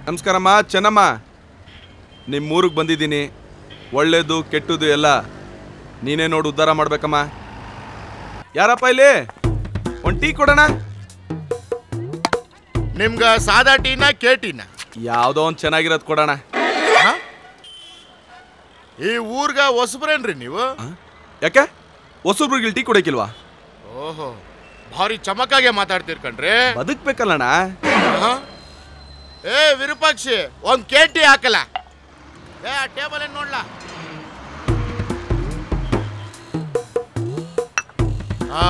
ನಮಸ್ಕಾರಮ್ಮ ಚೆನ್ನಮ್ಮ ನಿಮ್ಮ ಊರಿಗೆ ಬಂದಿದ್ದೀನಿ ಒಳ್ಳೇದು ಕೆಟ್ಟದು ಎಲ್ಲ ನೀನೇ ನೋಡು ಉದ್ಧಾರ ಮಾಡ್ಬೇಕಮ್ಮ ಯಾರಪ್ಪ ಇಲ್ಲಿ ಒಂದು ಟೀ ಕೊಡೋಣ ನಿಮ್ಗ ಸಾದಾ ಟೀನ ಕೇಟಿನ ಯಾವುದೋ ಒಂದು ಚೆನ್ನಾಗಿರೋದು ಕೊಡೋಣ ಈ ಊರ್ಗ ಹೊಸಬ್ರೇನ್ರಿ ನೀವು ಯಾಕೆ ಹೊಸಬ್ರಿಗೆ ಟೀ ಕೊಡೋಕಿಲ್ವಾ ಓಹೋ ಭಾರಿ ಚಮಕಾಗೆ ಮಾತಾಡ್ತೀರ್ ಕಣ್ರಿ ಬದುಕ್ಬೇಕಲ್ಲಣ್ಣ ಆಹಾ. ಏ ವಿರೂಪಾಕ್ಷಿ ಒಂದ್ ಕೇಟಿ ಹಾಕಲ್ಲ ಏ ಆ ಟೇಬಲ್ ಏನ್ ನೋಡ್ಲಾ ಹಾ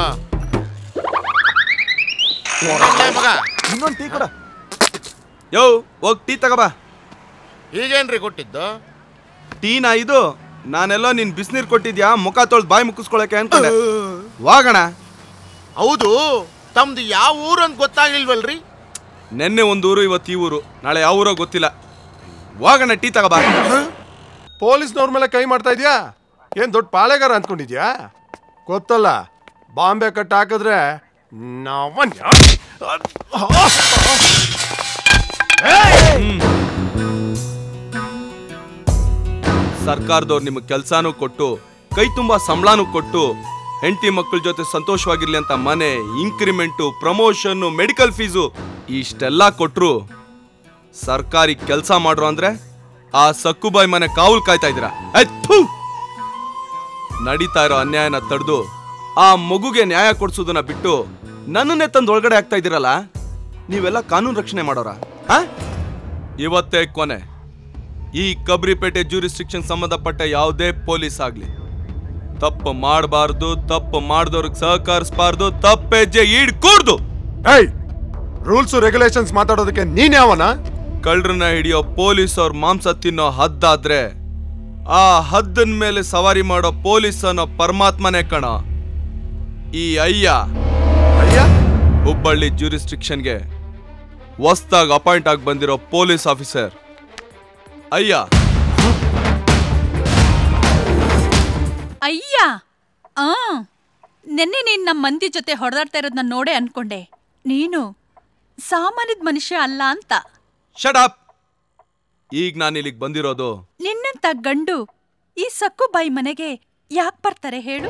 ಏ ಮಗ ಇನ್ನೊಂದು ಟೀ ಕೊಡ ಯೋ ಹೋಗಿ ಟೀ ತಗೋಬಾ ಈಗೇನ್ರಿ ಕೊಟ್ಟಿದ್ದು ಟೀನಾ ಇದು ನಾನೆಲ್ಲೋ ನೀನ್ ಬಿಸಿನೀರು ಕೊಟ್ಟಿದ್ಯಾ ಮುಖ ತೊಳ್ದು ಬಾಯಿ ಮುಕ್ಕಿಸ್ಕೊಳಕ್ಕೆ ಅನ್ಕೊಂಡೆ ವಾಗಣ ಹೌದು ತಮ್ದು ಯಾವ ಊರು ಅಂತ ಗೊತ್ತಾಗ್ಲಿಲ್ವಲ್ರಿ ನೆನ್ನೆ ಒಂದು ಊರು ಇವತ್ತು ಈ ಊರು ನಾಳೆ ಯಾವ ಊರೋ ಗೊತ್ತಿಲ್ಲ ವಾಗಣ ಟೀ ತಗೋಬಾ ಪೊಲೀಸ್ನವ್ರ ಮೇಲೆ ಕೈ ಮಾಡ್ತಾ ಇದೀಯಾ ಏನ್ ದೊಡ್ಡ ಪಾಳೆಗಾರ ಅಂದ್ಕೊಂಡಿದ್ಯಾ ಗೊತ್ತಲ್ಲ ಬಾಂಬೆ ಕಟ್ ಹಾಕಿದ್ರೆ ನಾವನ್ ಸರ್ಕಾರದವ್ರು ನಿಮಗೆ ಕೆಲಸನೂ ಕೊಟ್ಟು ಕೈ ತುಂಬಾ ಸಂಬಳನೂ ಕೊಟ್ಟು ಹೆಂಡತಿ ಮಕ್ಕಳ ಜೊತೆ ಸಂತೋಷವಾಗಿರ್ಲಿ ಅಂತ ಮನೆ ಇನ್ಕ್ರಿಮೆಂಟು ಪ್ರಮೋಷನ್ನು ಮೆಡಿಕಲ್ ಫೀಸು ಇಷ್ಟೆಲ್ಲ ಕೊಟ್ರು ಸರ್ಕಾರಿ ಕೆಲಸ ಮಾಡ್ರು ಅಂದ್ರೆ ಆ ಸಕ್ಕುಬಾಯಿ ಮನೆ ಕಾವಲ್ ಕಾಯ್ತಾ ಇದ್ದೀರಾ ಆಯ್ತ್, ಥು! ನಡೀತಾ ಇರೋ ಅನ್ಯಾಯನ ತಡೆದು ಆ ಮಗುಗೆ ನ್ಯಾಯ ಕೊಡ್ಸೋದನ್ನ ಬಿಟ್ಟು ನನ್ನನ್ನೇ ತಂದು ಒಳಗಡೆ ಆಗ್ತಾ ಇದ್ದೀರಲ್ಲ ನೀವೆಲ್ಲ ಕಾನೂನು ರಕ್ಷಣೆ ಮಾಡೋರ ಆ ಇವತ್ತೇ ಕೊನೆ ಈ ಕಬ್ರಿಪೇಟೆ ಜ್ಯೂರಿಸ್ಟಿಕ್ಷನ್ ಸಂಬಂಧಪಟ್ಟ ಯಾವುದೇ ಪೊಲೀಸ್ ಆಗ್ಲಿ ತಪ್ಪು ಮಾಡಬಾರ್ದು ತಪ್ಪು ಮಾಡಿದವ್ರಿಗೆ ಸಹಕರಿಸಬಾರ್ದು ತಪ್ಪೆಜ್ಜೆ ಈಡ್ಕೂಡ್ದು ಏಯ್ ರೂಲ್ಸ್ ರೆಗ್ಯುಲೇಷನ್ಸ್ ಮಾತಾಡೋದಕ್ಕೆ ನೀನ್ ಯಾವನ ಕಳ್ಳರನ್ನ ಹಿಡಿಯೋ ಪೊಲೀಸ್ ಅವ್ರ ಮಾಂಸ ತಿನ್ನೋ ಹದ್ದಾದ್ರೆ ಆ ಹದ್ದನ್ ಮೇಲೆ ಸವಾರಿ ಮಾಡೋ ಪೊಲೀಸ್ ಅನ್ನೋ ಪರಮಾತ್ಮನೇ ಕಣ ಈ ಅಯ್ಯ ಅಯ್ಯ ಹುಬ್ಬಳ್ಳಿ ಜ್ಯೂರಿಸ್ಟಿಕ್ಷನ್ಗೆ ಹೊಸ್ದಾಗಿ ಅಪಾಯಿಂಟ್ ಆಗಿ ಬಂದಿರೋ ಪೊಲೀಸ್ ಆಫೀಸರ್ ಅಯ್ಯ ಅಯ್ಯ ಆ ನೆನ್ನೆ ನೀನ್ ನಮ್ಮ ಮಂದಿ ಜೊತೆ ಹೊಡೆದಾಡ್ತಾ ಇರೋದನ್ನ ನೋಡೇ ಅನ್ಕೊಂಡೆ ನೀನು ಸಾಮಾನ್ಯದ ಮನುಷ್ಯ ಅಲ್ಲ ಅಂತ ಶಟ್ ಅಪ್ ಈಗ ನಾನು ಇಲ್ಲಿಗೆ ಬಂದಿರೋದು ನಿನ್ನಂತ ಗಂಡು ಈ ಸಕ್ಕುಬಾಯಿ ಮನೆಗೆ ಯಾಕೆ ಬರ್ತಾರೆ ಹೇಳು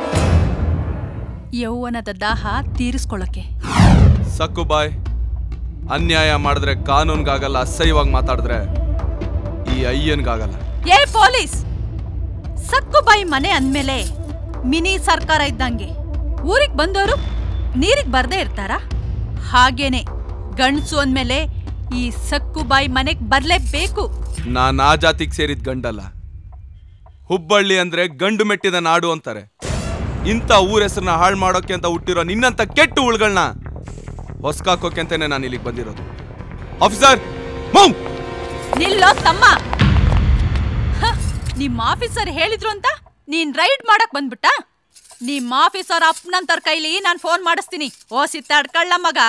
ಯೌವನದ ದಾಹ ತೀರಿಸ್ಕೊಳ್ಳೋಕೆ ಸಕ್ಕುಬಾಯ್ ಅನ್ಯಾಯ ಮಾಡಿದ್ರೆ ಕಾನೂನ್ಗಾಗಲ್ಲ ಅಸಹ್ಯವಾಗಿ ಮಾತಾಡಿದ್ರೆ ಈ ಅಯ್ಯನ್ಗಾಗಲ್ಲ ಏ ಪೊಲೀಸ್ ಸಕ್ಕುಬಾಯಿ ಮನೆ ಅಂದ್ಮೇಲೆ ಮಿನಿ ಸರ್ಕಾರ ಇದ್ದಂಗೆ ಊರಿಗೆ ಬಂದವರು ನೀರಿಗೆ ಬರ್ದೇ ಇರ್ತಾರ ಹಾಗೇನೆ ಗಂಡ್ಸು ಅಂದ್ಮೇಲೆ ಈ ಸಕ್ಕುಬಾಯಿ ಮನೆಗ್ ಬರ್ಲೇಬೇಕು ನಾನು ಆ ಜಾತಿಗೆ ಸೇರಿದ ಗಂಡಲ್ಲ ಹುಬ್ಬಳ್ಳಿ ಅಂದ್ರೆ ಗಂಡು ಮೆಟ್ಟಿದ ನಾಡು ಅಂತಾರೆ ಇಂಥ ಊರ ಹೆಸರನ್ನ ಹಾಳು ಮಾಡೋಕೆ ಅಂತ ಹುಟ್ಟಿರೋ ನಿನ್ನಂತ ಕೆಟ್ಟ ಉಳ್ಗಳನ್ನ ಹೊಸ್ಕಾಕೋಕೆ ಅಂತಾನೆ ನಾನು ಇಲ್ಲಿಗೆ ಬಂದಿರೋದು ಆಫೀಸರ್ ಮೂವ್ ನಿಲ್ಲೋ ತಮ್ಮ ಹ, ನಿಮ್ ಆಫೀಸರ್ ಹೇಳಿದ್ರು ಅಂತ ನೀನ್ ರೈಡ್ ಮಾಡಕ್ ಬಂದ್ಬಿಟ್ಟ ನಿಮ್ ಆಫೀಸರ್ ಅಪ್ಪನಂತರ ಕೈಲಿ ನಾನ್ ಫೋನ್ ಮಾಡಿಸ್ತೀನಿ ಓ ಸಿತ್ತಾಡ್ಕಳ್ಳ ಮಗ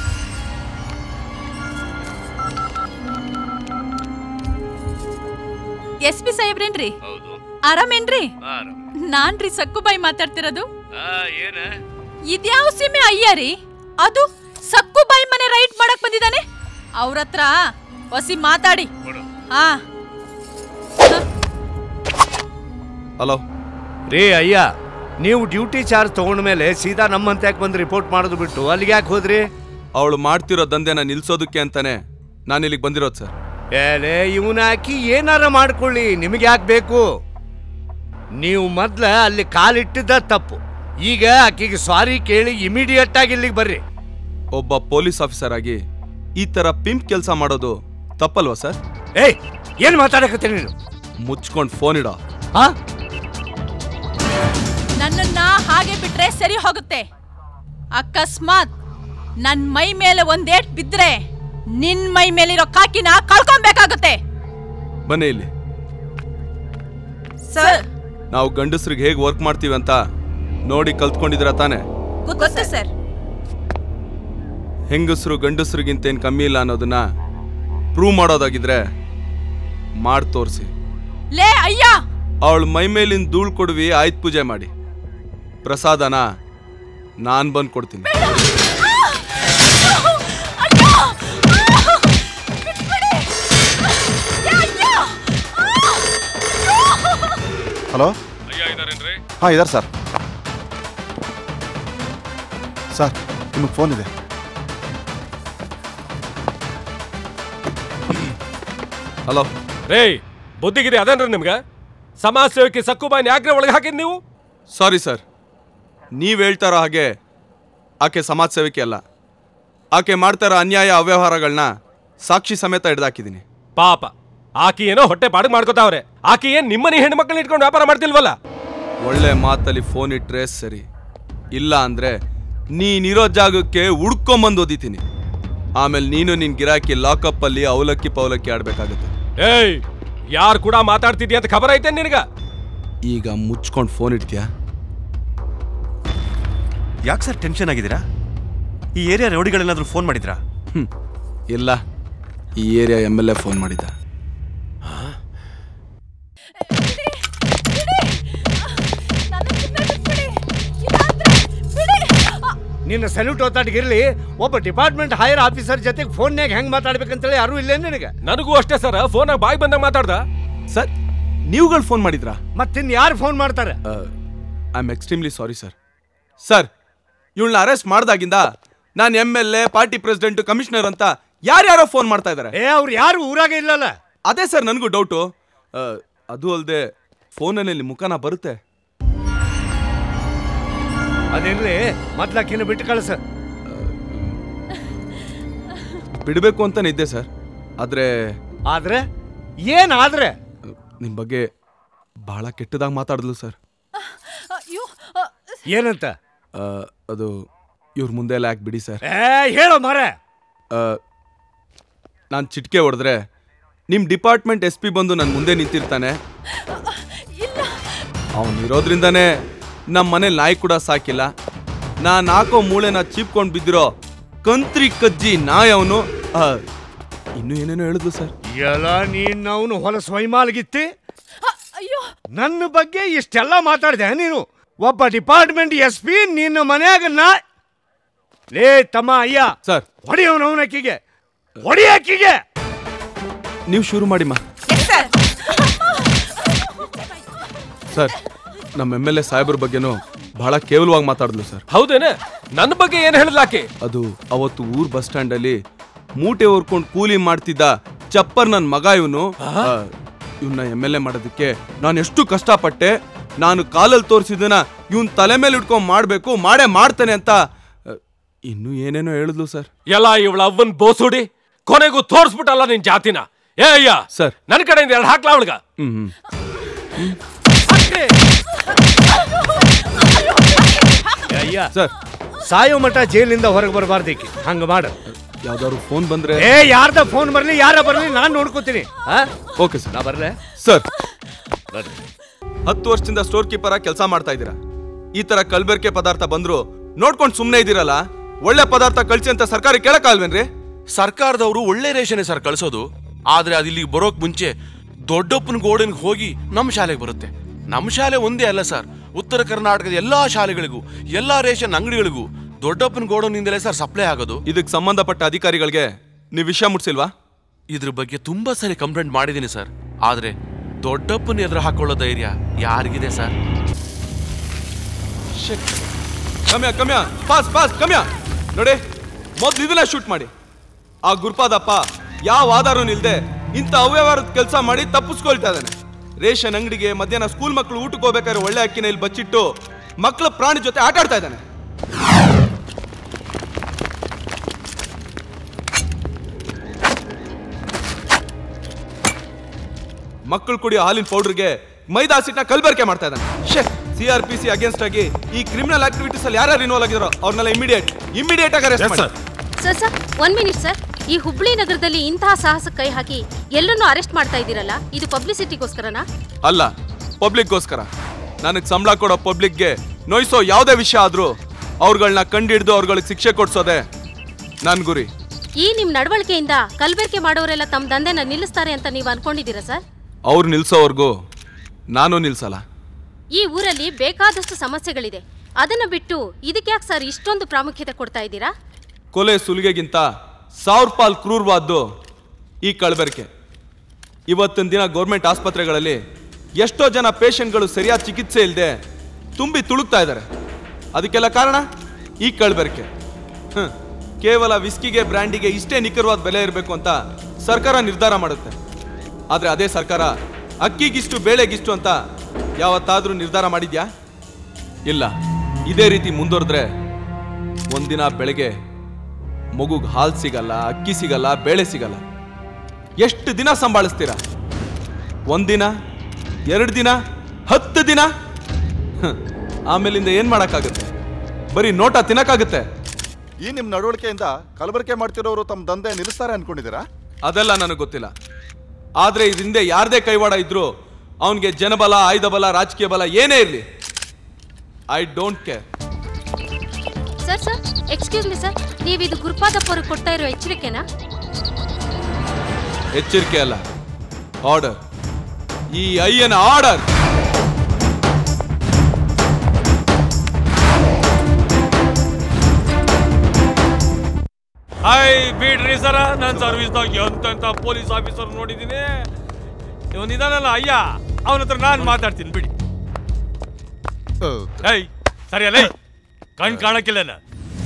ಎಸ್ ಪಿ ಸಾಹೇಬ್ರೇನ್ರಿ ಆರಾಮೇನ್ರಿ ನಾನ್ರಿ ಸಕ್ಕುಬಾಯಿ ಮಾತಾಡ್ತಿರೋದು ಇದ್ಯಾವ ಸೀಮೆ ಅಯ್ಯ ರೀ ಅದು ಸಕ್ಕುಬಾಯಿ ಮನೆ ರೈಡ್ ಮಾಡಕ್ ಬಂದಿದ್ದಾನೆ ಅವ್ರ ಹತ್ರ ಹೊಸಿ ಮಾತಾಡಿ ಹಾ ಹಲೋ ರೇ ಅಯ್ಯ ನೀವು ಡ್ಯೂಟಿ ಚಾರ್ಜ್ ತಗೊಂಡ ಮೇಲೆ ಸೀದಾ ನಮ್ಮಂತ ಯಾಕೆ ಬಂದು ರಿಪೋರ್ಟ್ ಮಾಡೋದು ಬಿಟ್ಟು ಅಲ್ಲಿಗೆ ಯಾಕೆ ಹೋದ್ರಿ ಅವಳು ಮಾಡ್ತಿರೋ ದಂಧೆನ ನಿಲ್ಸೋದಕ್ಕೆ ಅಂತಾನೆ ನಾನು ಇಲ್ಲಿಗೆ ಬಂದಿರೋದು ಸರ್ ಏಲೇ ಇವನ ಹಾಕಿ ಏನಾರ ಮಾಡ್ಕೊಳ್ಳಿ ನಿಮಗೆ ಯಾಕೆ ಬೇಕು ನೀವು ಮೊದ್ಲ ಅಲ್ಲಿ ಕಾಲಿಟ್ಟಿದ್ದ ತಪ್ಪು ಈಗ ಆಕಿಗೆ ಸಾರಿ ಕೇಳಿ ಇಮಿಡಿಯೇಟ್ ಆಗಿ ಇಲ್ಲಿಗೆ ಬರ್ರಿ ಒಬ್ಬ ಪೊಲೀಸ್ ಆಫೀಸರ್ ಆಗಿ ಈ ತರ ಪಿಂಪ್ ಕೆಲಸ ಮಾಡೋದು ತಪ್ಪಲ್ವಾ ಸರ್ ಏಯ್ ಏನ್ ಮಾತಾಡಕತ್ತಿ ನೀನು ಮುಚ್ಕೊಂಡು ಫೋನ್ ಇಡೋ ಹಾ ನನ್ನನ್ನ ಹಾಗೆ ಬಿಟ್ರೆ ಸರಿ ಹೋಗುತ್ತೆ ಅಕಸ್ಮಾತ್ ನನ್ ಮೈ ಮೇಲೆ ಒಂದೇಟ್ ಬಿದ್ರೆ ನಿನ್ ಮೈ ಮೇಲಿರೋ ಕಾಕಿನ ಕಳ್ಕೊಬೇಕಾಗುತ್ತೆ ಬನ್ನಿ ಇಲ್ಲಿ ಸರ್ ನಾವು ಗಂಡಸ್ರಿಗೆ ಹೇಗೆ ವರ್ಕ್ ಮಾಡ್ತೀವಿ ಅಂತ ನೋಡಿ ಕಲ್ತ್ಕೊಂಡಿದ್ದೀರ ತಾನೆ ಗೊತ್ತು ಸರ್ ಹೆಂಗಸರು ಗಂಡಸ್ರಿಗಿಂತ ಏನು ಕಮ್ಮಿ ಇಲ್ಲ ಅನ್ನೋದನ್ನ ಪ್ರೂವ್ ಮಾಡೋದಾಗಿದ್ರೆ ಮಾಡಿ ತೋರಿಸಿ ಲೇ ಅಯ್ಯ ಅವಳ ಮೈ ಮೇಲಿನ ಧೂಳ್ ಕೊಡ್ವಿ ಆಯ್ತು ಪೂಜೆ ಮಾಡಿ ಪ್ರಸಾದನ ನಾನು ಬಂದು ಕೊಡ್ತೀನಿ ಅಯ್ಯೋ! ಬಿಟ್ಬಿಡಿ! ಹಲೋ ಹಾಂ ಇದಾರೆ ಸರ್ ಸರ್ ನಿಮಗೆ ಫೋನ್ ಇದೆ ಹಲೋ ರೇಯ್ ಬುದ್ಧಿಗಿದೆ ಅದೇನ್ರಿ ನಿಮ್ಗೆ ಸಮಾಜ ಸೇವಕಿ ಸಕ್ಕುಬಾಯಿನ ಯಾಕ್ರೆ ಒಳಗೆ ಹಾಕಿದ್ ನೀವು ಸಾರಿ ಸರ್ ನೀವು ಹೇಳ್ತಾರೋ ಹಾಗೆ ಆಕೆ ಸಮಾಜ ಸೇವಕಿ ಅಲ್ಲ ಆಕೆ ಮಾಡ್ತಾರೋ ಅನ್ಯಾಯ ಅವ್ಯವಹಾರಗಳನ್ನ ಸಾಕ್ಷಿ ಸಮೇತ ಹಿಡ್ದಾಕಿದ್ದೀನಿ ಪಾಪ ಆಕಿ ಏನೋ ಹೊಟ್ಟೆ ಬಾಡಿಗೆ ಮಾಡ್ಕೋತಾವ್ರೆ ಆಕಿ ಏನ್ ನಿಮ್ಮನೆ ಹೆಣ್ಣು ಮಕ್ಕಳನ್ನ ಇಟ್ಕೊಂಡು ವ್ಯಾಪಾರ ಮಾಡ್ತಿಲ್ವಲ್ಲ ಒಳ್ಳೆ ಮಾತಲ್ಲಿ ಫೋನ್ ಇಟ್ರೆ ಸರಿ ಇಲ್ಲ ಅಂದ್ರೆ ನೀನಿರೋ ಜಾಗಕ್ಕೆ ಹುಡ್ಕೊಂಬಂದು ಓದಿತೀನಿ ಆಮೇಲೆ ನೀನು ನಿನ್ ಗಿರಾಕಿ ಲಾಕಪ್ ಅಲ್ಲಿ ಅವಲಕ್ಕಿ ಪವಲಕ್ಕಿ ಆಡ್ಬೇಕಾಗುತ್ತೆ ಏಯ್ ಯಾರು ಕೂಡ ಮಾತಾಡ್ತಿದ್ಯಾ ಅಂತ ಖಬರ್ ಐತೆ ನಿನಗ ಈಗ ಮುಚ್ಕೊಂಡು ಫೋನ್ ಇಡ್ತೀಯಾ ಯಾಕೆ ಸರ್ ಟೆನ್ಷನ್ ಆಗಿದ್ದೀರಾ ಈ ಏರಿಯಾ ರೌಡಿಗಳೇನಾದರೂ ಫೋನ್ ಮಾಡಿದ್ರಾ ಹ್ಮ್ ಇಲ್ಲ ಈ area M L A phone ಮಾಡಿದ್ದ ನಿನ್ನ ಸಲ್ಯೂಟ್ ಓತಾಟ್ಗಿರ್ಲಿ ಒಬ್ಬ ಡಿಪಾರ್ಟ್ಮೆಂಟ್ ಹೈಯರ್ ಆಫೀಸರ್ ಜೊತೆಗೆ ಫೋನ್ಯಾಗ ಹೆಂಗ್ ಮಾತಾಡ್ಬೇಕಂತೇಳಿ ಯಾರು ಇಲ್ಲೇ ನಿನಗೆ ನನಗೂ ಅಷ್ಟೇ ಸರ್ ಫೋನಾಗ ಬಾಯ್ ಬಂದಾಗ ಮಾತಾಡ್ದ ಸರ್ ನೀವುಗಳು ಫೋನ್ ಮಾಡಿದ್ರಾ ಮತ್ತಿನ್ ಯಾರು ಫೋನ್ ಮಾಡ್ತಾರೆ I am extremely sorry sir sir ಇವಳನ್ನ ಅರೆಸ್ಟ್ ಮಾಡ್ದಾಗಿಂದ ನಾನು M L A party president commissioner ಅಂತ ಯಾರ್ಯಾರೋ ಫೋನ್ ಮಾಡ್ತಾ ಇದ್ದಾರೆ ಏ ಅವ್ರು ಯಾರು ಊರಾಗ ಇಲ್ಲಲ್ಲ ಅದೇ ಸರ್ ನನಗೂ ಡೌಟು ಅದು ಅಲ್ಲದೆ ಫೋನಲ್ಲಿ ಮುಖನ ಬರುತ್ತೆ ಅದಿರ್ಲಿ ಮೊದ್ಲಾಕಿನ ಬಿಟ್ಟು ಕಳ್ಸ ಬಿಡಬೇಕು ಅಂತಾನೆ ಇದ್ದೆ ಸರ್ ಆದರೆ ಆದ್ರೆ ಏನ್ ಆದ್ರೆ ನಿಮ್ಮ ಬಗ್ಗೆ ಬಹಳ ಕೆಟ್ಟದಾಗಿ ಮಾತಾಡಿದ್ಲು ಸರ್ ಅಯ್ಯೋ ಏನಂತ ಆ, ಅದು ಇವ್ರ ಮುಂದೆ ಎಲ್ಲ ಯಾಕೆ ಬಿಡಿ ಸರ್ ಏ ಹೇಳೋ ಮಾರ ನಾನು ಚಿಟಿಕೆ ಹೊಡೆದ್ರೆ ನಿಮ್ಮ ಡಿಪಾರ್ಟ್ಮೆಂಟ್ ಎಸ್ ಪಿ ಬಂದು ನನ್ನ ಮುಂದೆ ನಿಂತಿರ್ತಾನೆ ಅವನಿರೋದ್ರಿಂದನೇ ನಮ್ಮ ಮನೇಲಿ ನಾಯಿ ಕೂಡ ಸಾಕಿಲ್ಲ ನಾನು ಹಾಕೋ ಮೂಳೆನ ಚೀಪ್ಕೊಂಡು ಬಿದ್ದಿರೋ ಕಂತ್ರಿ ಕಜ್ಜಿ ನಾಯಿ ಅವನು ಇನ್ನೂ ಏನೇನೋ ಹೇಳಿದ್ಲು ಸರ್ ಎಲ್ಲ ನೀನ್ ಅವನು ಹೊಲಸ್ ವೈಮಾಲ್ಗಿತ್ತಿ ಅಯ್ಯೋ ನನ್ನ ಬಗ್ಗೆ ಇಷ್ಟೆಲ್ಲ ಮಾತಾಡಿದೆ ನೀನು ಒಬ್ಬ ಡಿಪಾರ್ಟ್ಮೆಂಟ್ ಎಸ್ ಪಿ ನಿನ್ನ ಮನ್ಯಾಗ ನಾ ಲೇ ತಮ್ಮ ಅಯ್ಯ ಸರ್ ಹೊಡಿಯವನು ಅವನಕ್ಕಿಗೆ ಹೊಡಿ ಅಕ್ಕಿಗೆ ನೀವು ಶುರು ಮಾಡಿಮ್ಮ ಸರ್ ನಮ್ಮ ಎಮ್ ಎಲ್ ಎ ಸಾಹೇಬ್ರ ಬಗ್ಗೆನೂ ಬಹಳ ಕೇವಲವಾಗಿ ಮಾತಾಡಿದ್ಲು ಸರ್ ಹೌದೇನೆ ನನ್ನ ಬಗ್ಗೆ ಏನ್ ಹೇಳಿದ್ಲ ಆಕಿ ಅದು ಅವತ್ತು ಊರ್ ಬಸ್ ಸ್ಟ್ಯಾಂಡ್ ಅಲ್ಲಿ ಮೂಟೆ ಹೊರ್ಕೊಂಡು ಕೂಲಿ ಮಾಡ್ತಿದ್ದ ಚಪ್ಪರ್ ನನ್ ಮಗ ಇವನು ಇವನ್ನ ಎಮ್ ಎಲ್ ಎ ಮಾಡೋದಕ್ಕೆ ನಾನು ಎಷ್ಟು ಕಷ್ಟಪಟ್ಟೆ ನಾನು ಕಾಲಲ್ಲಿ ತೋರಿಸಿದನ ಇವನ್ ತಲೆ ಮೇಲೆ ಇಟ್ಕೊಂಡ್ ಮಾಡ್ಬೇಕು ಮಾಡೇ ಮಾಡ್ತಾನೆ ಅಂತ ಆ, ಇನ್ನೂ ಏನೇನೋ ಹೇಳಿದ್ಲು ಸರ್ ಎಲ್ಲ ಇವಳ ಅವ್ವನ್ ಬೋಸುಡಿ ಕೊನೆಗೂ ತೋರ್ಸ್ಬಿಟ್ಟಲ್ಲ ನಿನ್ ಜಾತಿನ ಏ ಅಯ್ಯ ಸರ್ ನನ್ನ ಕಡೆಯಿಂದ ಎರಡು ಹಾಕ್ಲಾ ಅವಳಿಗ ಹ್ಮ್ ಹ್ಮ್ ಅಯ್ಯ ಸರ್ ಸಾಯೋ ಮಠ ಜೈಲಿಂದ ಹೊರಗೆ ಬರಬಾರ್ದಿಕ್ಕಿ ಹಂಗ ಮಾಡು ಯಾವ್ದಾದ್ರು ಫೋನ್ ಬಂದ್ರೆ ಏ ಯಾರ್ದ ಫೋನ್ ಬರ್ಲಿ ಯಾರ ಬರ್ಲಿ ನಾನ್ ನೋಡ್ಕೋತೀನಿ ಆ? ಓಕೆ ಸರ್ ನಾ ಬರ್ಲೆ ಸರ್ ಬರ್ರಿ ಹತ್ತು ವರ್ಷದಿಂದ ಸ್ಟೋರ್ ಕೀಪರ್ ಆಗಿ ಕೆಲಸ ಮಾಡ್ತಾ ಇದ್ದೀರಾ ಈ ತರ ಕಲ್ಬೆರ್ಕೆ ಪದಾರ್ಥ ಬಂದ್ರು ನೋಡ್ಕೊಂಡು ಸುಮ್ಮನೆ ಇದ್ದೀರಲ್ಲ ಒಳ್ಳೆ ಪದಾರ್ಥ ಕಳ್ಸಿ ಅಂತ ಸರ್ಕಾರ ಕೇಳಕ್ಕಾಲ್ವೇನ್ರಿ ಸರ್ಕಾರದವರು ಒಳ್ಳೆ ರೇಷನ್ನೇ ಸರ್ ಕಳಿಸೋದು ಆದ್ರೆ ಅದು ಇಲ್ಲಿಗೆ ಬರೋಕ್ ಮುಂಚೆ ದೊಡ್ಡಪ್ಪನ ಗೋಡನ್ಗೆ ಹೋಗಿ ನಮ್ಮ ಶಾಲೆಗೆ ಬರುತ್ತೆ ನಮ್ಮ ಶಾಲೆ ಒಂದೇ ಅಲ್ಲ ಸರ್ ಉತ್ತರ ಕರ್ನಾಟಕದ ಎಲ್ಲಾ ಶಾಲೆಗಳಿಗೂ ಎಲ್ಲಾ ರೇಷನ್ ಅಂಗಡಿಗಳಿಗೂ ದೊಡ್ಡಪ್ಪನ ಗೋಡನ್ನಿಂದಲೇ ಸರ್ ಸಪ್ಲೈ ಆಗೋದು ಇದಕ್ಕೆ ಸಂಬಂಧಪಟ್ಟ ಅಧಿಕಾರಿಗಳಿಗೆ ನೀವು ವಿಷಯ ಮುಟ್ಸಿಲ್ವಾ ಇದ್ರ ಬಗ್ಗೆ ತುಂಬಾ ಸರಿ ಕಂಪ್ಲೇಂಟ್ ಮಾಡಿದ್ದೀನಿ ಸರ್ ಆದ್ರೆ ದೊಡ್ಡಪ್ಪನ ಎದುರು ಹಾಕೊಳ್ಳೋ ಧೈರ್ಯ ಯಾರಿಗಿದೆ ಸರ್ ಕಮ್ಯ ಕಮ್ಯ ಪಾಸ್ ಪಾಸ್ ಕಮ್ಯ ನೋಡಿ ಮೊದ್ಲು ಇದನ್ನ ಶೂಟ್ ಮಾಡಿ ಆ ಗುರುಪಾದಪ್ಪ ಯಾವ ಆಧಾರನೂ ಇಲ್ದೆ ಇಂಥ ಅವ್ಯವಹಾರದ ಕೆಲಸ ಮಾಡಿ ತಪ್ಪಿಸ್ಕೊಳ್ತಾ ಇದ್ದಾನೆ ರೇಷನ್ ಅಂಗಡಿಗೆ ಮಧ್ಯಾಹ್ನ ಸ್ಕೂಲ್ ಮಕ್ಕಳು ಊಟಕ್ಕೆ ಹೋಗ್ಬೇಕಾದ್ರೆ ಒಳ್ಳೆ ಅಕ್ಕಿನ ಇಲ್ಲಿ ಬಚ್ಚಿಟ್ಟು ಮಕ್ಕಳ ಪ್ರಾಣಿ ಜೊತೆ ಆಟ ಆಡ್ತಾ ಇದ್ದಾನೆ ಮಕ್ಕಳು ಕುಡಿಯೋ ಹಾಲಿನ ಪೌಡರ್ಗೆ ಮೈದಾ ಹಸಿಟ್ನ ಕಲ್ಬರ್ಕೆ ಮಾಡ್ತಾ ಇದ್ದಾನೆ ಶೇ C R P C against ಆಗಿ ಈ ಕ್ರಿಮಿನಲ್ ಆಕ್ಟಿವಿಟೀಸ್ ಅಲ್ಲಿ ಯಾರು ಇನ್ವಾಲ್ವ್ ಆಗಿರೋ ಅವ್ರನ್ನೆಲ್ಲ ಇಮಿಡಿಯೇಟ್ ಇಮಿಡಿಯೇಟ್ ಆಗಿ ಅರೆಸ್ಟ್ ಮಾಡಿ sir sir one minute sir ಈ ಹುಬ್ಳಿ ನಗರದಲ್ಲಿ ಇಂತಹ ಸಾಹಸಕ್ಕೆ ಕೈ ಹಾಕಿ ಎಲ್ಲರನ್ನೂ ಅರೆಸ್ಟ್ ಮಾಡ್ತಾ ಇದ್ದೀರಲ್ಲ ಇದು ಪಬ್ಲಿಸಿಟಿಗೋಸ್ಕರನಾ ಅಲ್ಲ ಪಬ್ಲಿಕ್ಗೋಸ್ಕರ ನನಗೆ ಸಂಬಳ ಕೊಡೋ ಪಬ್ಲಿಕ್ಗೆ ನೋಯಿಸೋ ಯಾವುದೇ ವಿಷಯ ಆದ್ರೂ ಅವ್ರುಗಳನ್ನ ಕಂಡಿಡ್ದು ಅವ್ರುಗಳಿಗೆ ಶಿಕ್ಷೆ ಕೊಡ್ಸೋದೆ ನನ್ನ ಗುರಿ ಈ ನಿಮ್ ನಡವಳಿಕೆಯಿಂದ ಕಲ್ಬೆರ್ಕೆ ಮಾಡೋರೆಲ್ಲ ತಮ್ಮ ದಂಧೆನ ನಿಲ್ಲಿಸ್ತಾರೆ ಅಂತ ನೀವು ಅನ್ಕೊಂಡಿದ್ದೀರಾ ಸರ್ ಅವ್ರು ನಿಲ್ಸೋವರೆಗೂ ನಾನು ನಿಲ್ಸಲ್ಲ ಈ ಊರಲ್ಲಿ ಬೇಕಾದಷ್ಟು ಸಮಸ್ಯೆಗಳಿದೆ ಅದನ್ನ ಬಿಟ್ಟು ಇದಕ್ಕೆ ಯಾಕೆ ಸರ್ ಇಷ್ಟೊಂದು ಪ್ರಾಮುಖ್ಯತೆ ಕೊಡ್ತಾ ಇದ್ದೀರಾ ಕೊಲೆ ಸುಲಿಗೆಗಿಂತ ಸಾವಿರ ಪಾಲ್ ಕ್ರೂರವಾದ್ದು ಈ ಕಳಬೆರಕೆ ಇವತ್ತಿನ ದಿನ ಗೌರ್ಮೆಂಟ್ ಆಸ್ಪತ್ರೆಗಳಲ್ಲಿ ಎಷ್ಟೋ ಜನ ಪೇಷಂಟ್ಗಳು ಸರಿಯಾದ ಚಿಕಿತ್ಸೆ ಇಲ್ಲದೆ ತುಂಬಿ ತುಳುಕ್ತಾ ಇದ್ದಾರೆ ಅದಕ್ಕೆಲ್ಲ ಕಾರಣ ಈ ಕಳ್ಬೆರಕೆ ಹ್ಮ್. ಕೇವಲ ವಿಸ್ಕಿಗೆ ಬ್ರ್ಯಾಂಡಿಗೆ ಇಷ್ಟೇ ನಿಖರವಾದ ಬೆಲೆ ಇರಬೇಕು ಅಂತ ಸರ್ಕಾರ ನಿರ್ಧಾರ ಮಾಡುತ್ತೆ ಆದರೆ ಅದೇ ಸರ್ಕಾರ ಅಕ್ಕಿಗಿಷ್ಟು ಬೇಳೆಗಿಷ್ಟು ಅಂತ ಯಾವತ್ತಾದ್ರೂ ನಿರ್ಧಾರ ಮಾಡಿದ್ಯಾ ಇಲ್ಲ ಇದೇ ರೀತಿ ಮುಂದುವರೆದ್ರೆ ಒಂದಿನ ಬೆಳಗ್ಗೆ ಮಗುಗ್ ಹಾಲು ಸಿಗಲ್ಲ ಅಕ್ಕಿ ಸಿಗಲ್ಲ ಬೇಳೆ ಸಿಗಲ್ಲ ಎಷ್ಟು ದಿನ ಸಂಭಾಳಿಸ್ತೀರಾ ಒಂದಿನ ಎರಡು ದಿನ ಹತ್ತು ದಿನ ಹ್ಮ್. ಆಮೇಲಿಂದ ಏನ್ ಮಾಡಕ್ಕಾಗುತ್ತೆ ಬರೀ ನೋಟ ತಿನ್ನಕ್ಕಾಗುತ್ತೆ ಈ ನಿಮ್ಮ ನಡವಳಿಕೆಯಿಂದ ಕಲಬೆರಕೆ ಮಾಡ್ತಿರೋರು ತಮ್ಮ ದಂಧೆ ನಿಲ್ಲಿಸ್ತಾರೆ ಅನ್ಕೊಂಡಿದ್ದೀರಾ ಅದೆಲ್ಲ ನನಗೆ ಗೊತ್ತಿಲ್ಲ ಆದ್ರೆ ಇದರಿಂದ ಯಾರದೇ ಕೈವಾಡ ಇದ್ರು ಅವನಿಗೆ ಜನಬಲ ಆಯುಧ ಬಲ ರಾಜಕೀಯ ಬಲ ಏನೇ ಇರಲಿ I don't care sir sir excuse me sir ನೀವು ಇದು ಗುರುಪಾದಪ್ಪ ಅವ್ರಿಗೆ ಕೊಡ್ತಾ ಇರೋ ಎಚ್ಚರಿಕೆನಾ ಎಚ್ಚರಿಕೆ ಅಲ್ಲ ಆರ್ಡರ್ ಈ ಅಯ್ಯನ ಆರ್ಡರ್ ಹಾಯ್ ಬಿಡ್ರಿ ಸರ ನನ್ನ ಸರ್ವಿಸ್ದಾಗ ಎಂತೆಂತ ಪೊಲೀಸ್ ಆಫೀಸರ್ ನೋಡಿದ್ದೀನಿ ಇವನಿದಾನಲ್ಲ ಅಯ್ಯ ಅವನ ಹತ್ರ ನಾನು ಮಾತಾಡ್ತೀನಿ ಬಿಡಿ ಏಯ್ ಸರಿ ಅಲ್ಲ ಕಣ್ ಕಾಣಕ್ಕಿಲ್ಲನ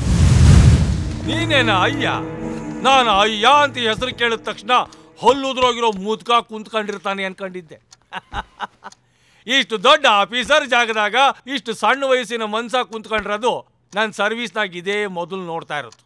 ನೀನೇನ ಅಯ್ಯ ನಾನು ಅಯ್ಯ ಅಂತ ಹೆಸರು ಕೇಳಿದ ತಕ್ಷಣ ಹಲ್ಲುದ್ರೋಗಿರೋ ಮುದ್ಕ ಕುಂತ್ಕೊಂಡಿರ್ತಾನೆ ಅನ್ಕೊಂಡಿದ್ದೆ ಇಷ್ಟು ದೊಡ್ಡ ಆಫೀಸರ್ ಜಾಗದಾಗ ಇಷ್ಟು ಸಣ್ಣ ವಯಸ್ಸಿನ ಮನ್ಸ ಕುಂತ್ಕೊಂಡಿರೋದು ನನ್ನ ಸರ್ವಿಸ್ನಾಗ ಇದೇ ಮೊದಲು ನೋಡ್ತಾ ಇರೋದು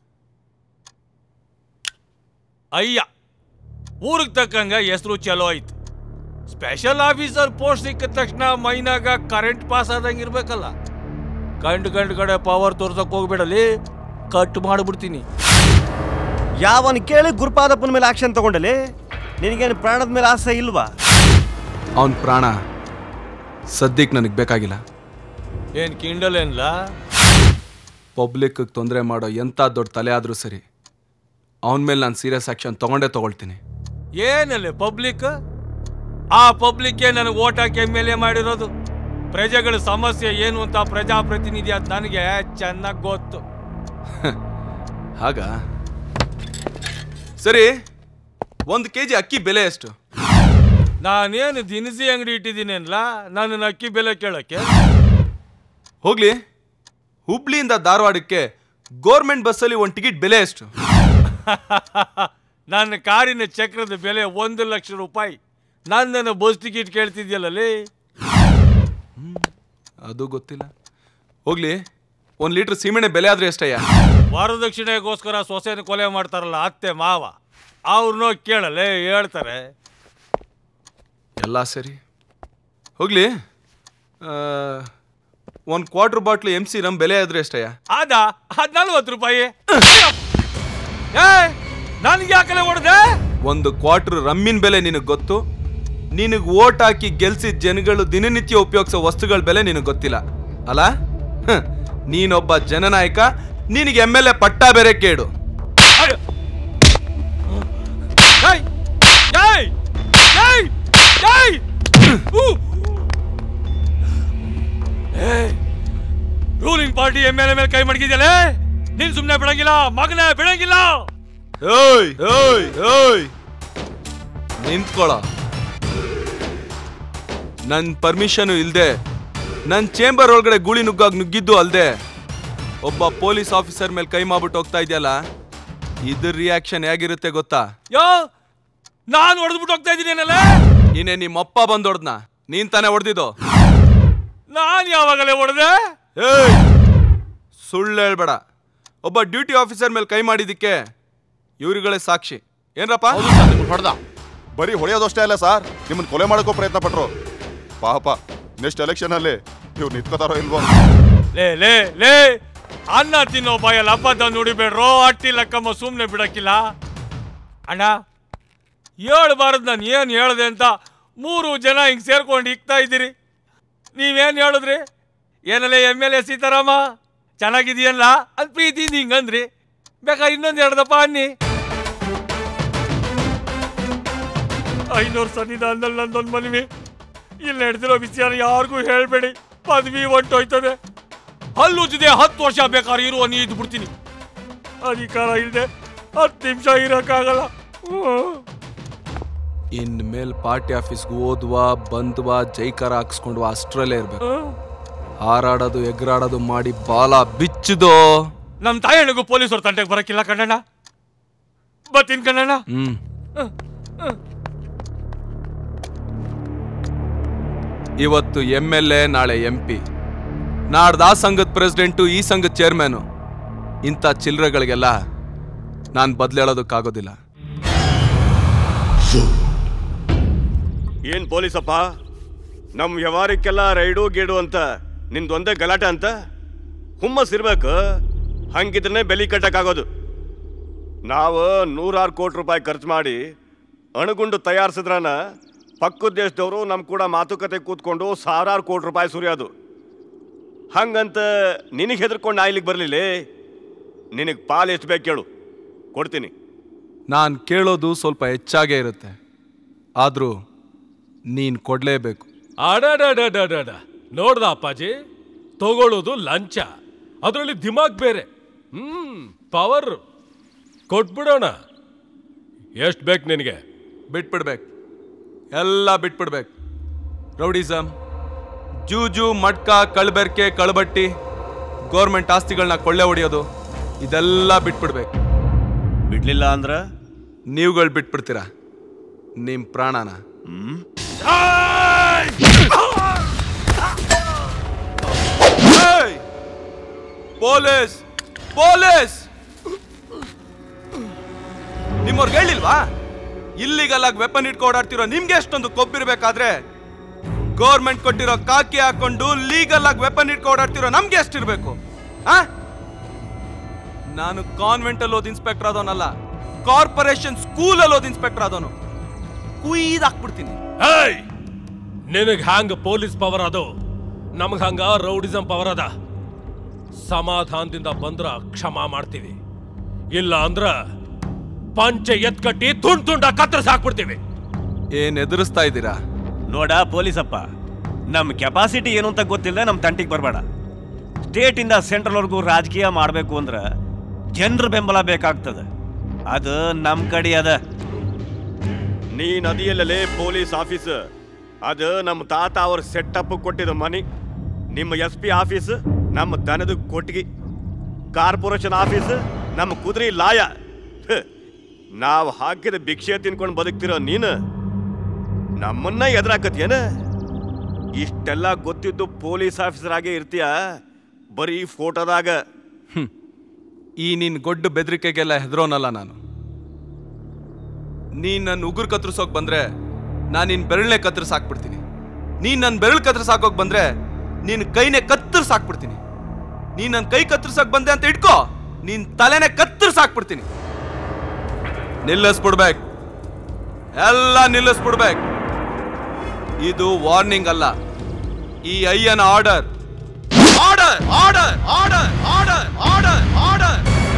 ಅಯ್ಯ ಊರಿಗೆ ತಕ್ಕಂಗ ಹೆಸರು ಚಲೋ ಐತಿ ಸ್ಪೆಷಲ್ ಆಫೀಸರ್ ಪೋಸ್ಟ್ ಸಿಕ್ಕಿದ ತಕ್ಷಣ ಮೈನಾಗ ಕರೆಂಟ್ ಪಾಸ್ ಆದಂಗೆ ಇರ್ಬೇಕಲ್ಲ ಗಂಡು ಗಂಡು ಕಡೆ ಪವರ್ ತೋರ್ಸಕ್ ಹೋಗ್ಬೇಡಲಿ ಕಟ್ ಮಾಡ್ಬಿಡ್ತೀನಿ ಯಾವನ್ ಕೇಳಿ ಗುರುಪಾದಪ್ಪನ ಮೇಲೆ ಆಕ್ಷನ್ ತಗೊಂಡಲ್ಲಿ ನಿನಗೇನು ಪ್ರಾಣದ ಮೇಲೆ ಆಸೆ ಇಲ್ವಾ ಅವನ ಪ್ರಾಣ ಸದ್ಯಕ್ಕೆ ನನಗೆ ಬೇಕಾಗಿಲ್ಲ ಏನ್ ಕಿಂಡಲ್ ಏನ್ಲ ಪಬ್ಲಿಕ್ ತೊಂದರೆ ಮಾಡೋ ಎಂಥ ದೊಡ್ಡ ತಲೆ ಆದರೂ ಸರಿ ಅವನ ಮೇಲೆ ನಾನು ಸೀರಿಯಸ್ ಆಕ್ಷನ್ ತಗೊಂಡೇ ತಗೊಳ್ತೀನಿ ಏನಲ್ಲೇ ಪಬ್ಲಿಕ್ ಆ ಪಬ್ಲಿಕ್ಗೆ ನನಗೆ ಓಟ್ ಹಾಕಿ ಎಮ್ ಎಲ್ ಎ ಮಾಡಿರೋದು ಪ್ರಜೆಗಳ ಸಮಸ್ಯೆ ಏನು ಅಂತ ಪ್ರಜಾಪ್ರತಿನಿಧಿ ಅದು ನನಗೆ ಚೆನ್ನಾಗಿ ಗೊತ್ತು ಹಾಗ ಸರಿ ಒಂದು ಕೆ ಜಿ ಅಕ್ಕಿ ಬೆಲೆ ಎಷ್ಟು ನಾನೇನು ದಿನಸಿ ಅಂಗಡಿ ಇಟ್ಟಿದ್ದೀನಿ ಅನ್ಲ ನನ್ನ ಅಕ್ಕಿ ಬೆಲೆ ಕೇಳಕ್ಕೆ ಹೋಗ್ಲಿ ಹುಬ್ಳಿಯಿಂದ ಧಾರವಾಡಕ್ಕೆ ಗೋರ್ಮೆಂಟ್ ಬಸ್ಸಲ್ಲಿ ಒಂದು ಟಿಕೆಟ್ ಬೆಲೆ ಎಷ್ಟು ನನ್ನ ಕಾರಿನ ಚಕ್ರದ ಬೆಲೆ ಒಂದು ಲಕ್ಷ ರೂಪಾಯಿ ನನ್ನನ್ನು ಬಸ್ ಟಿಕೆಟ್ ಕೇಳ್ತಿದ್ಯಲ್ಲೇ ಅದು ಗೊತ್ತಿಲ್ಲ ಹೋಗ್ಲಿ ಒಂದು ಲೀಟ್ರ್ ಸೀಮೆಣ್ಣೆ ಬೆಲೆ ಆದ್ರೆ ಎಷ್ಟಯ್ಯ ವರದಕ್ಷಿಣೆಗೋಸ್ಕರ ಸೊಸೆನ ಕೊಲೆ ಮಾಡ್ತಾರಲ್ಲ ಅತ್ತೆ ಮಾವ ಅವ್ರನ್ನೋ ಕೇಳಲೇ ಹೇಳ್ತಾರೆ ಎಲ್ಲ ಸರಿ ಹೋಗ್ಲಿ ಒಂದು quarter bottle M C rum ಬೆಲೆ ಆದ್ರೆ ಎಷ್ಟಯ್ಯ ಅದ ಅದ್ ನಲ್ವತ್ತು ರೂಪಾಯಿ ಏ ನನ್ಗೆ ಯಾಕಲೆ ಹೊಡೆದೆ ಒಂದು ಕ್ವಾರ್ಟರ್ ರಮ್ಮಿನ ಬೆಲೆ ನಿನಗೆ ಗೊತ್ತು ನಿನಗೆ ಓಟ್ ಹಾಕಿ ಗೆಲ್ಸಿದ ಜನಗಳು ದಿನನಿತ್ಯ ಉಪಯೋಗಿಸೋ ವಸ್ತುಗಳ ಬೆಲೆ ನಿನಗೆ ಗೊತ್ತಿಲ್ಲ ಅಲ್ಲ ಹ್ಮ್. ನೀನೊಬ್ಬ ಜನನಾಯಕ ನಿನಗೆ ಎಮ್ ಎಲ್ ಎ ಪಟ್ಟ ಬೇರೆ ಕೇಡು ಏಯ್! ಏಯ್! ಏಯ್! ಏಯ್! ಊ! ಏಯ್! Ruling party M L A ಮೇಲೆ ಕೈ ಮಡಗಿದ್ಯಲ್ಲ ನೀನ್ ಸುಮ್ನೆ ಬಿಡಂಗಿಲ್ಲ ಮಗನೇ ಬಿಡಂಗಿಲ್ಲ ಓಯ್ ಓಯ್ ಓಯ್ ನಿಂತ್ಕೊಳ ನನ್ ಪರ್ಮಿಷನ್ ಇಲ್ದೆ ನನ್ ಚೇಂಬರ್ ಒಳಗಡೆ ಗೂಳಿ ನುಗ್ಗಾಗ್ ನುಗ್ಗಿದ್ದು ಅಲ್ದೆ ಒಬ್ಬ ಪೊಲೀಸ್ ಆಫೀಸರ್ ಮೇಲೆ ಕೈ ಮಾಡ್ಬಿಟ್ಟು ಹೋಗ್ತಾ ಇದೆಯಲ್ಲ ಇದ್ರ ರಿಯಾಕ್ಷನ್ ಹೇಗಿರುತ್ತೆ ಗೊತ್ತಾ ಯೋ ನಾನು ಹೊಡೆದ್ಬಿಟ್ಟು ಹೋಗ್ತಾ ಇದ್ದೀನಿ ಏನಲ್ಲ ಇನ್ನೇ ನಿಮ್ಮಪ್ಪ ಬಂದ್ ಹೊಡ್ದ್ನ ನೀನ್ ತಾನೇ ಹೊಡೆದಿದ್ದು ನಾನ್ ಯಾವಾಗಲೇ ಹೊಡೆದೆ ಏಯ್ ಸುಳ್ಳು ಹೇಳ್ಬೇಡ ಒಬ್ಬ ಡ್ಯೂಟಿ ಆಫೀಸರ್ ಮೇಲೆ ಕೈ ಮಾಡಿದ್ದಕ್ಕೆ ಇವ್ರುಗಳೇ ಸಾಕ್ಷಿ ಏನ್ರಪ್ಪ ಹೊಡೆದ ಬರೀ ಹೊಡೆಯೋದಷ್ಟೇ ಅಲ್ಲ ಸರ್ ನಿಮ್ಮನ್ನ ಕೊಲೆ ಮಾಡೋಕ್ಕೂ ಪ್ರಯತ್ನ ಪಟ್ರು ಪಾಪ ನೆಕ್ಸ್ಟ್ ಎಲೆಕ್ಷನ್ ಅಲ್ಲಿ ಇವ್ರು ನಿಂತ್ಕೋತಾರೋ ಇಲ್ವೋ ಲೇ ಲೇ ಲೇ ಅನ್ನ ತಿನ್ನೋ ಬಾಯಲ್ಲಿ ಹಬ್ಬದ ನುಡಿಬೇಡ್ರೋ ಅಟ್ಟಿ ಲಕ್ಕಮ್ಮ ಸುಮ್ಮನೆ ಬಿಡಕ್ಕಿಲ್ಲ ಅಣ್ಣ ಹೇಳ್ಬಾರದು ನಾನು ಏನು ಹೇಳ್ದೆ ಅಂತ ಮೂರು ಜನ ಹಿಂಗೆ ಸೇರ್ಕೊಂಡು ಇಕ್ತಾ ಇದ್ದೀರಿ ನೀವೇನು ಹೇಳಿದ್ರಿ ಏನಲ್ಲ ಎಮ್ ಎಲ್ ಎ ಸೀತಾರಾಮ ಚೆನ್ನಾಗಿದೆಯಲ್ಲ ಅಂತ ಪ್ರೀತಿಯಿಂದ ಹಿಂಗಂದ್ರಿ ಬೇಕಾ ಇನ್ನೊಂದು ಎರಡದಪ್ಪ ಅನ್ನಿ ಐನೂರು ಸನ್ನಿಧಾನದಲ್ಲಿ ನಂದೊಂದು ಮನವಿ ಇಲ್ಲಿ ನಡೆದಿರೋ ವಿಚಾರ ಯಾರಿಗೂ ಹೇಳ್ಬೇಡಿ ಪದವಿ ಹೊಂಟೋಯ್ತದೆ ಹಲ್ಲುಜ್ಜದೆ ಹತ್ತು ವರ್ಷ ಬೇಕಾದ್ರೆ ಇರುವ ನೀ ಇದ್ದು ಬಿಡ್ತೀನಿ ಅಧಿಕಾರ ಇಲ್ಲದೆ ಹತ್ತು ನಿಮಿಷ ಇರೋಕ್ಕಾಗಲ್ಲ ಹ್ಮ್. ಇನ್ಮೇಲೆ ಪಾರ್ಟಿ ಆಫೀಸ್ಗೆ ಹೋದ್ವಾ ಬಂದ್ವಾ ಜೈಕಾರ ಹಾಕ್ಸ್ಕೊಂಡ್ವಾ ಅಷ್ಟ್ರಲ್ಲೇ ಇರ್ಬೇಕು ಹಾರಾಡೋದು ಎಗರಾಡೋದು ಮಾಡಿ ಬಾಲ ಬಿಚ್ಚದೋ ನಮ್ ತಾಯಣ್ಣಗೂ ಪೊಲೀಸರು ತಂಟೆಗೆ ಬರಕ್ಕಿಲ್ಲ ಕಣ್ಣಣ್ಣ ಬತ್ತೀನಿ ಕಣ್ಣಣ್ಣ ಹ್ಮ್ ಇವತ್ತು ಎಂ ಎಲ್ ಎ ನಾಳೆ ಎಂ ಪಿ ನಾಡ್ದು ಆ ಸಂಘದ ಪ್ರೆಸಿಡೆಂಟು ಈ ಸಂಘದ ಚೇರ್ಮನು ಇಂಥ ಚಿಲ್ಲರೆಗಳಿಗೆಲ್ಲ ನಾನು ಬದಲೇಳೋದಕ್ಕಾಗೋದಿಲ್ಲ ಏನ್ ಪೊಲೀಸಪ್ಪ ನಮ್ಮ ವ್ಯವಹಾರಕ್ಕೆಲ್ಲ ರೈಡು ಗೀಡು ಅಂತ ನಿಂದೊಂದೇ ಗಲಾಟೆ ಅಂತ ಹುಮ್ಮಸ್ ಇರ್ಬೇಕು ಹಂಗಿದ್ರೆ ಬೆಲೆ ಕಟ್ಟಕ್ಕಾಗೋದು ನಾವು ನೂರಾರು ಕೋಟಿ ರೂಪಾಯಿ ಖರ್ಚು ಮಾಡಿ ಅಣುಗುಂಡು ತಯಾರಿಸಿದ್ರನ ಪಕ್ಕದ ದೇಶದವರು ನಮ್ಮ ಕೂಡ ಮಾತುಕತೆ ಕೂತ್ಕೊಂಡು ಸಾವಿರಾರು ಕೋಟಿ ರೂಪಾಯಿ ಸುರಿಯೋದು ಹಂಗಂತ ನಿನಗೆ ಹೆದರ್ಕೊಂಡು ನಾ ಇಲ್ಲಿಗೆ ಬರಲಿಲ್ಲ ನಿನಗೆ ಪಾಲು ಎಷ್ಟು ಬೇಕು ಕೇಳು ಕೊಡ್ತೀನಿ ನಾನು ಕೇಳೋದು ಸ್ವಲ್ಪ ಹೆಚ್ಚಾಗೇ ಇರುತ್ತೆ ಆದರೂ ನೀನು ಕೊಡಲೇಬೇಕು ಅಡಡಡಡಡ ನೋಡ್ದ ಅಪ್ಪಾಜಿ ತಗೊಳ್ಳೋದು ಲಂಚ ಅದರಲ್ಲಿ ದಿಮಾಗ್ ಬೇರೆ ಹ್ಮ್ ಪವರ್ ಕೊಟ್ಬಿಡೋಣ ಎಷ್ಟು ಬೇಕು ನಿನಗೆ ಬಿಟ್ಬಿಡ್ಬೇಕು ಎಲ್ಲ ಬಿಟ್ಬಿಡ್ಬೇಕು ರೌಡಿಸಮ್ ಜೂಜು ಮಟ್ಕ ಕಳ್ಬೆರ್ಕೆ ಕಳ್ಬಟ್ಟಿ ಗೌರ್ಮೆಂಟ್ ಆಸ್ತಿಗಳನ್ನ ಕೊಳ್ಳೆ ಹೊಡೆಯೋದು ಇದೆಲ್ಲ ಬಿಟ್ಬಿಡ್ಬೇಕು ಬಿಡ್ಲಿಲ್ಲ ಅಂದ್ರ ನೀವುಗಳು ಬಿಟ್ಬಿಡ್ತೀರಾ ನಿಮ್ಮ ಪ್ರಾಣನ ಏಯ್! ಪೊಲೀಸ್ ಪೊಲೀಸ್ ನಿಮ್ಮವ್ರಿಗೆ ಹೇಳಿಲ್ವಾ ಇಲ್ಲಿಗಲ್ಲ ವೆಪನ್ ಇಟ್ಕೊ ಓಡಾಡ್ತಿರೋ ನಿಮ್ಗೆ ಎಷ್ಟೊಂದು ಕೊಬ್ಬಿರ್ಬೇಕಾದ್ರೆ ಗೌರ್ಮೆಂಟ್ ಕೊಟ್ಟಿರೋ ಕಾಕಿ ಹಾಕೊಂಡು ಲೀಗಲ್ ಆಗಿ ವೆಪನ್ ಇಟ್ಕೊ ಓಡಾಡ್ತಿರೋ ನಮ್ಗೆ ಎಷ್ಟಿರ್ಬೇಕು ಆ ನಾನು ಕಾನ್ವೆಂಟ್ ಅಲ್ಲಿ ಓದ್ ಇನ್ಸ್ಪೆಕ್ಟರ್ ಆದವನಲ್ಲ ಕಾರ್ಪೊರೇಷನ್ ಸ್ಕೂಲ್ ಅಲ್ಲಿ ಓದ್ ಇನ್ಸ್ಪೆಕ್ಟರ್ ಆದವನು ಕುಯ್ದು ಹಾಕ್ಬಿಡ್ತೀನಿ ಏಯ್ ನಿನಗ್ ಹ್ಯಾಂಗ ಪೊಲೀಸ್ ಪವರ್ ಅದು ನಮಗ್ ಹಂಗ ರೌಡಿಸಂ ಪವರ್ ಅದ ಸಮಾಧಾನದಿಂದ ಬಂದ್ರ ಕ್ಷಮ ಮಾಡ್ತೀವಿ ಇಲ್ಲ ಅಂದ್ರ ಪಂಚೆ ಎತ್ಕಟ್ಟಿ ತುಂಡ್ ತುಂಡ ಕತ್ತರಿಸಿ ಹಾಕ್ಬಿಡ್ತೀವಿ ಏನ್ ಎದುರಿಸ್ತಾ ಇದ್ದೀರಾ ನೋಡ ಪೊಲೀಸಪ್ಪ ನಮ್ಮ ಕೆಪಾಸಿಟಿ ಏನು ಅಂತ ಗೊತ್ತಿಲ್ಲ ನಮ್ಮ ತಂಟಿಗೆ ಬರಬೇಡ ಸ್ಟೇಟಿಂದ ಸೆಂಟ್ರಲ್ವರೆಗೂ ರಾಜಕೀಯ ಮಾಡಬೇಕು ಅಂದ್ರೆ ಜನರ ಬೆಂಬಲ ಬೇಕಾಗ್ತದೆ ಅದು ನಮ್ಮ ಕಡೆ ಅದ ನೀ ನದಿಯಲ್ಲೇ ಪೊಲೀಸ್ ಆಫೀಸ್ ಅದು ನಮ್ಮ ತಾತ ಅವ್ರ ಸೆಟಪ್ ಕೊಟ್ಟಿದ ಮನಿ ನಿಮ್ಮ ಎಸ್ ಪಿ ಆಫೀಸ್ ನಮ್ಮ ದನದ ಕೊಟ್ಟಿಗೆ ಕಾರ್ಪೊರೇಷನ್ ಆಫೀಸ್ ನಮ್ಮ ಕುದುರೆ ಲಾಯ ನಾವು ಹಾಕಿದ ಭಿಕ್ಷೆ ತಿನ್ಕೊಂಡು ಬದುಕ್ತಿರೋ ನೀನು ನಮ್ಮನ್ನ ಎದುರಾಕತ್ಯೇನ ಇಷ್ಟೆಲ್ಲ ಗೊತ್ತಿದ್ದು ಪೊಲೀಸ್ ಆಫೀಸರ್ ಆಗೇ ಇರ್ತೀಯ ಬರೀ ಫೋಟೋದಾಗ ಈ ನಿನ್ ಗೊಡ್ಡು ಬೆದರಿಕೆಗೆಲ್ಲ ಹೆದರೋನಲ್ಲ ನಾನು ನೀನ್ ನನ್ನ ಉಗುರು ಕತ್ತರಿಸೋಕ್ ಬಂದ್ರೆ ನಾನು ನಿನ್ ಬೆರಳನೆ ಕತ್ತರಿಸ್ ಹಾಕ್ಬಿಡ್ತೀನಿ ನೀನ್ ನನ್ನ ಬೆರಳು ಕತ್ತರಿಸ್ ಹಾಕೋಕ್ ಬಂದ್ರೆ ನಿನ್ ಕೈನೇ ಕತ್ತರಿಸ್ ಹಾಕ್ಬಿಡ್ತೀನಿ ನೀನ್ ನನ್ನ ಕೈ ಕತ್ತರಿಸಕ್ ಬಂದೆ ಅಂತ ಇಟ್ಕೋ ನಿನ್ ತಲೆನೇ ಕತ್ತರಿಸ್ ಹಾಕ್ಬಿಡ್ತೀನಿ ನಿಲ್ಲಿಸ್ಬಿಡ್ಬೇಕು ಎಲ್ಲ ನಿಲ್ಲಿಸ್ಬಿಡ್ಬೇಕು ಇದು ವಾರ್ನಿಂಗ್ ಅಲ್ಲ ಈ ಅಯ್ಯನ order order order order order order order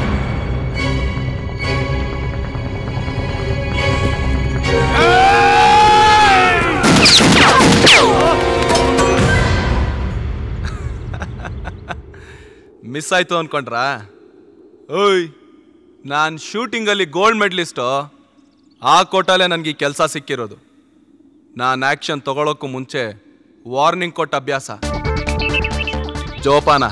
miss ಆಯ್ತು ಅನ್ಕೊಂಡ್ರಾ ಓಯ್ ನಾನು ಶೂಟಿಂಗಲ್ಲಿ ಗೋಲ್ಡ್ ಮೆಡ್ಲಿಸ್ಟು ಆ ಕೋಟಲ್ಲೇ ನನಗೆ ಈ ಕೆಲಸ ಸಿಕ್ಕಿರೋದು ನಾನು ಆ್ಯಕ್ಷನ್ ತಗೊಳ್ಳೋಕ್ಕೂ ಮುಂಚೆ ವಾರ್ನಿಂಗ್ ಕೊಟ್ಟ ಅಭ್ಯಾಸ ಜೋಪಾನ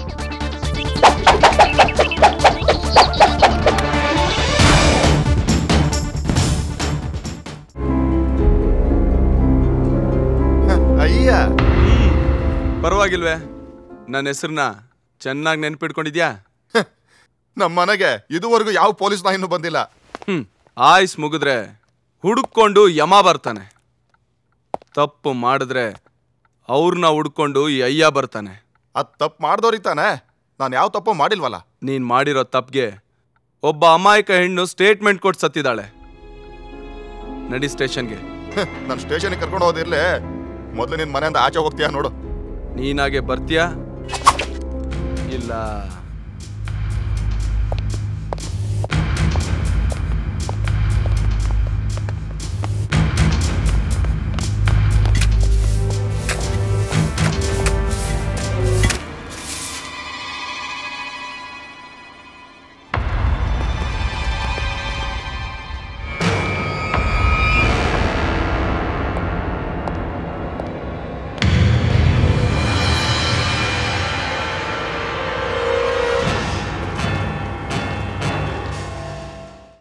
ಅಯ್ಯ ಪರವಾಗಿಲ್ವೇ ನನ್ನ ಹೆಸರನ್ನ ಚೆನ್ನಾಗಿ ನೆನ್ಪಿಟ್ಕೊಂಡಿದ್ಯಾ ನಮ್ಮ ಮನೆಗೆ ಇದುವರೆಗೂ ಯಾವ ಪೊಲೀಸ್ ನಾಯಿನೂ ಬಂದಿಲ್ಲ ಹ್ಮ್ ಆಯ್ಸ್ ಮುಗಿದ್ರೆ ಹುಡುಕೊಂಡು ಯಮ ಬರ್ತಾನೆ ತಪ್ಪು ಮಾಡಿದ್ರೆ ಅವ್ರನ್ನ ಹುಡ್ಕೊಂಡು ಈ ಅಯ್ಯ ಬರ್ತಾನೆ ಅದ್ ತಪ್ಪು ಮಾಡ್ದವ್ರಿಗೆ ತಾನೆ ನಾನು ಯಾವ ತಪ್ಪು ಮಾಡಿಲ್ವಲ್ಲ ನೀನ್ ಮಾಡಿರೋ ತಪ್ಪಿಗೆ ಒಬ್ಬ ಅಮಾಯಕ ಹೆಣ್ಣು ಸ್ಟೇಟ್ಮೆಂಟ್ ಕೊಟ್ಟು ಸತ್ತಿದ್ದಾಳೆ ನಡಿ ಸ್ಟೇಷನ್ಗೆ ನಾನು ಸ್ಟೇಷನ್ಗೆ ಕರ್ಕೊಂಡು ಹೋದಿರ್ಲಿ ಮೊದಲು ನಿನ್ನ ಮನೆಯಿಂದ ಆಚೆ ಹೋಗ್ತೀಯಾ ನೋಡು ನೀನಾಗೆ ಬರ್ತೀಯಾ ಇಲ್ಲ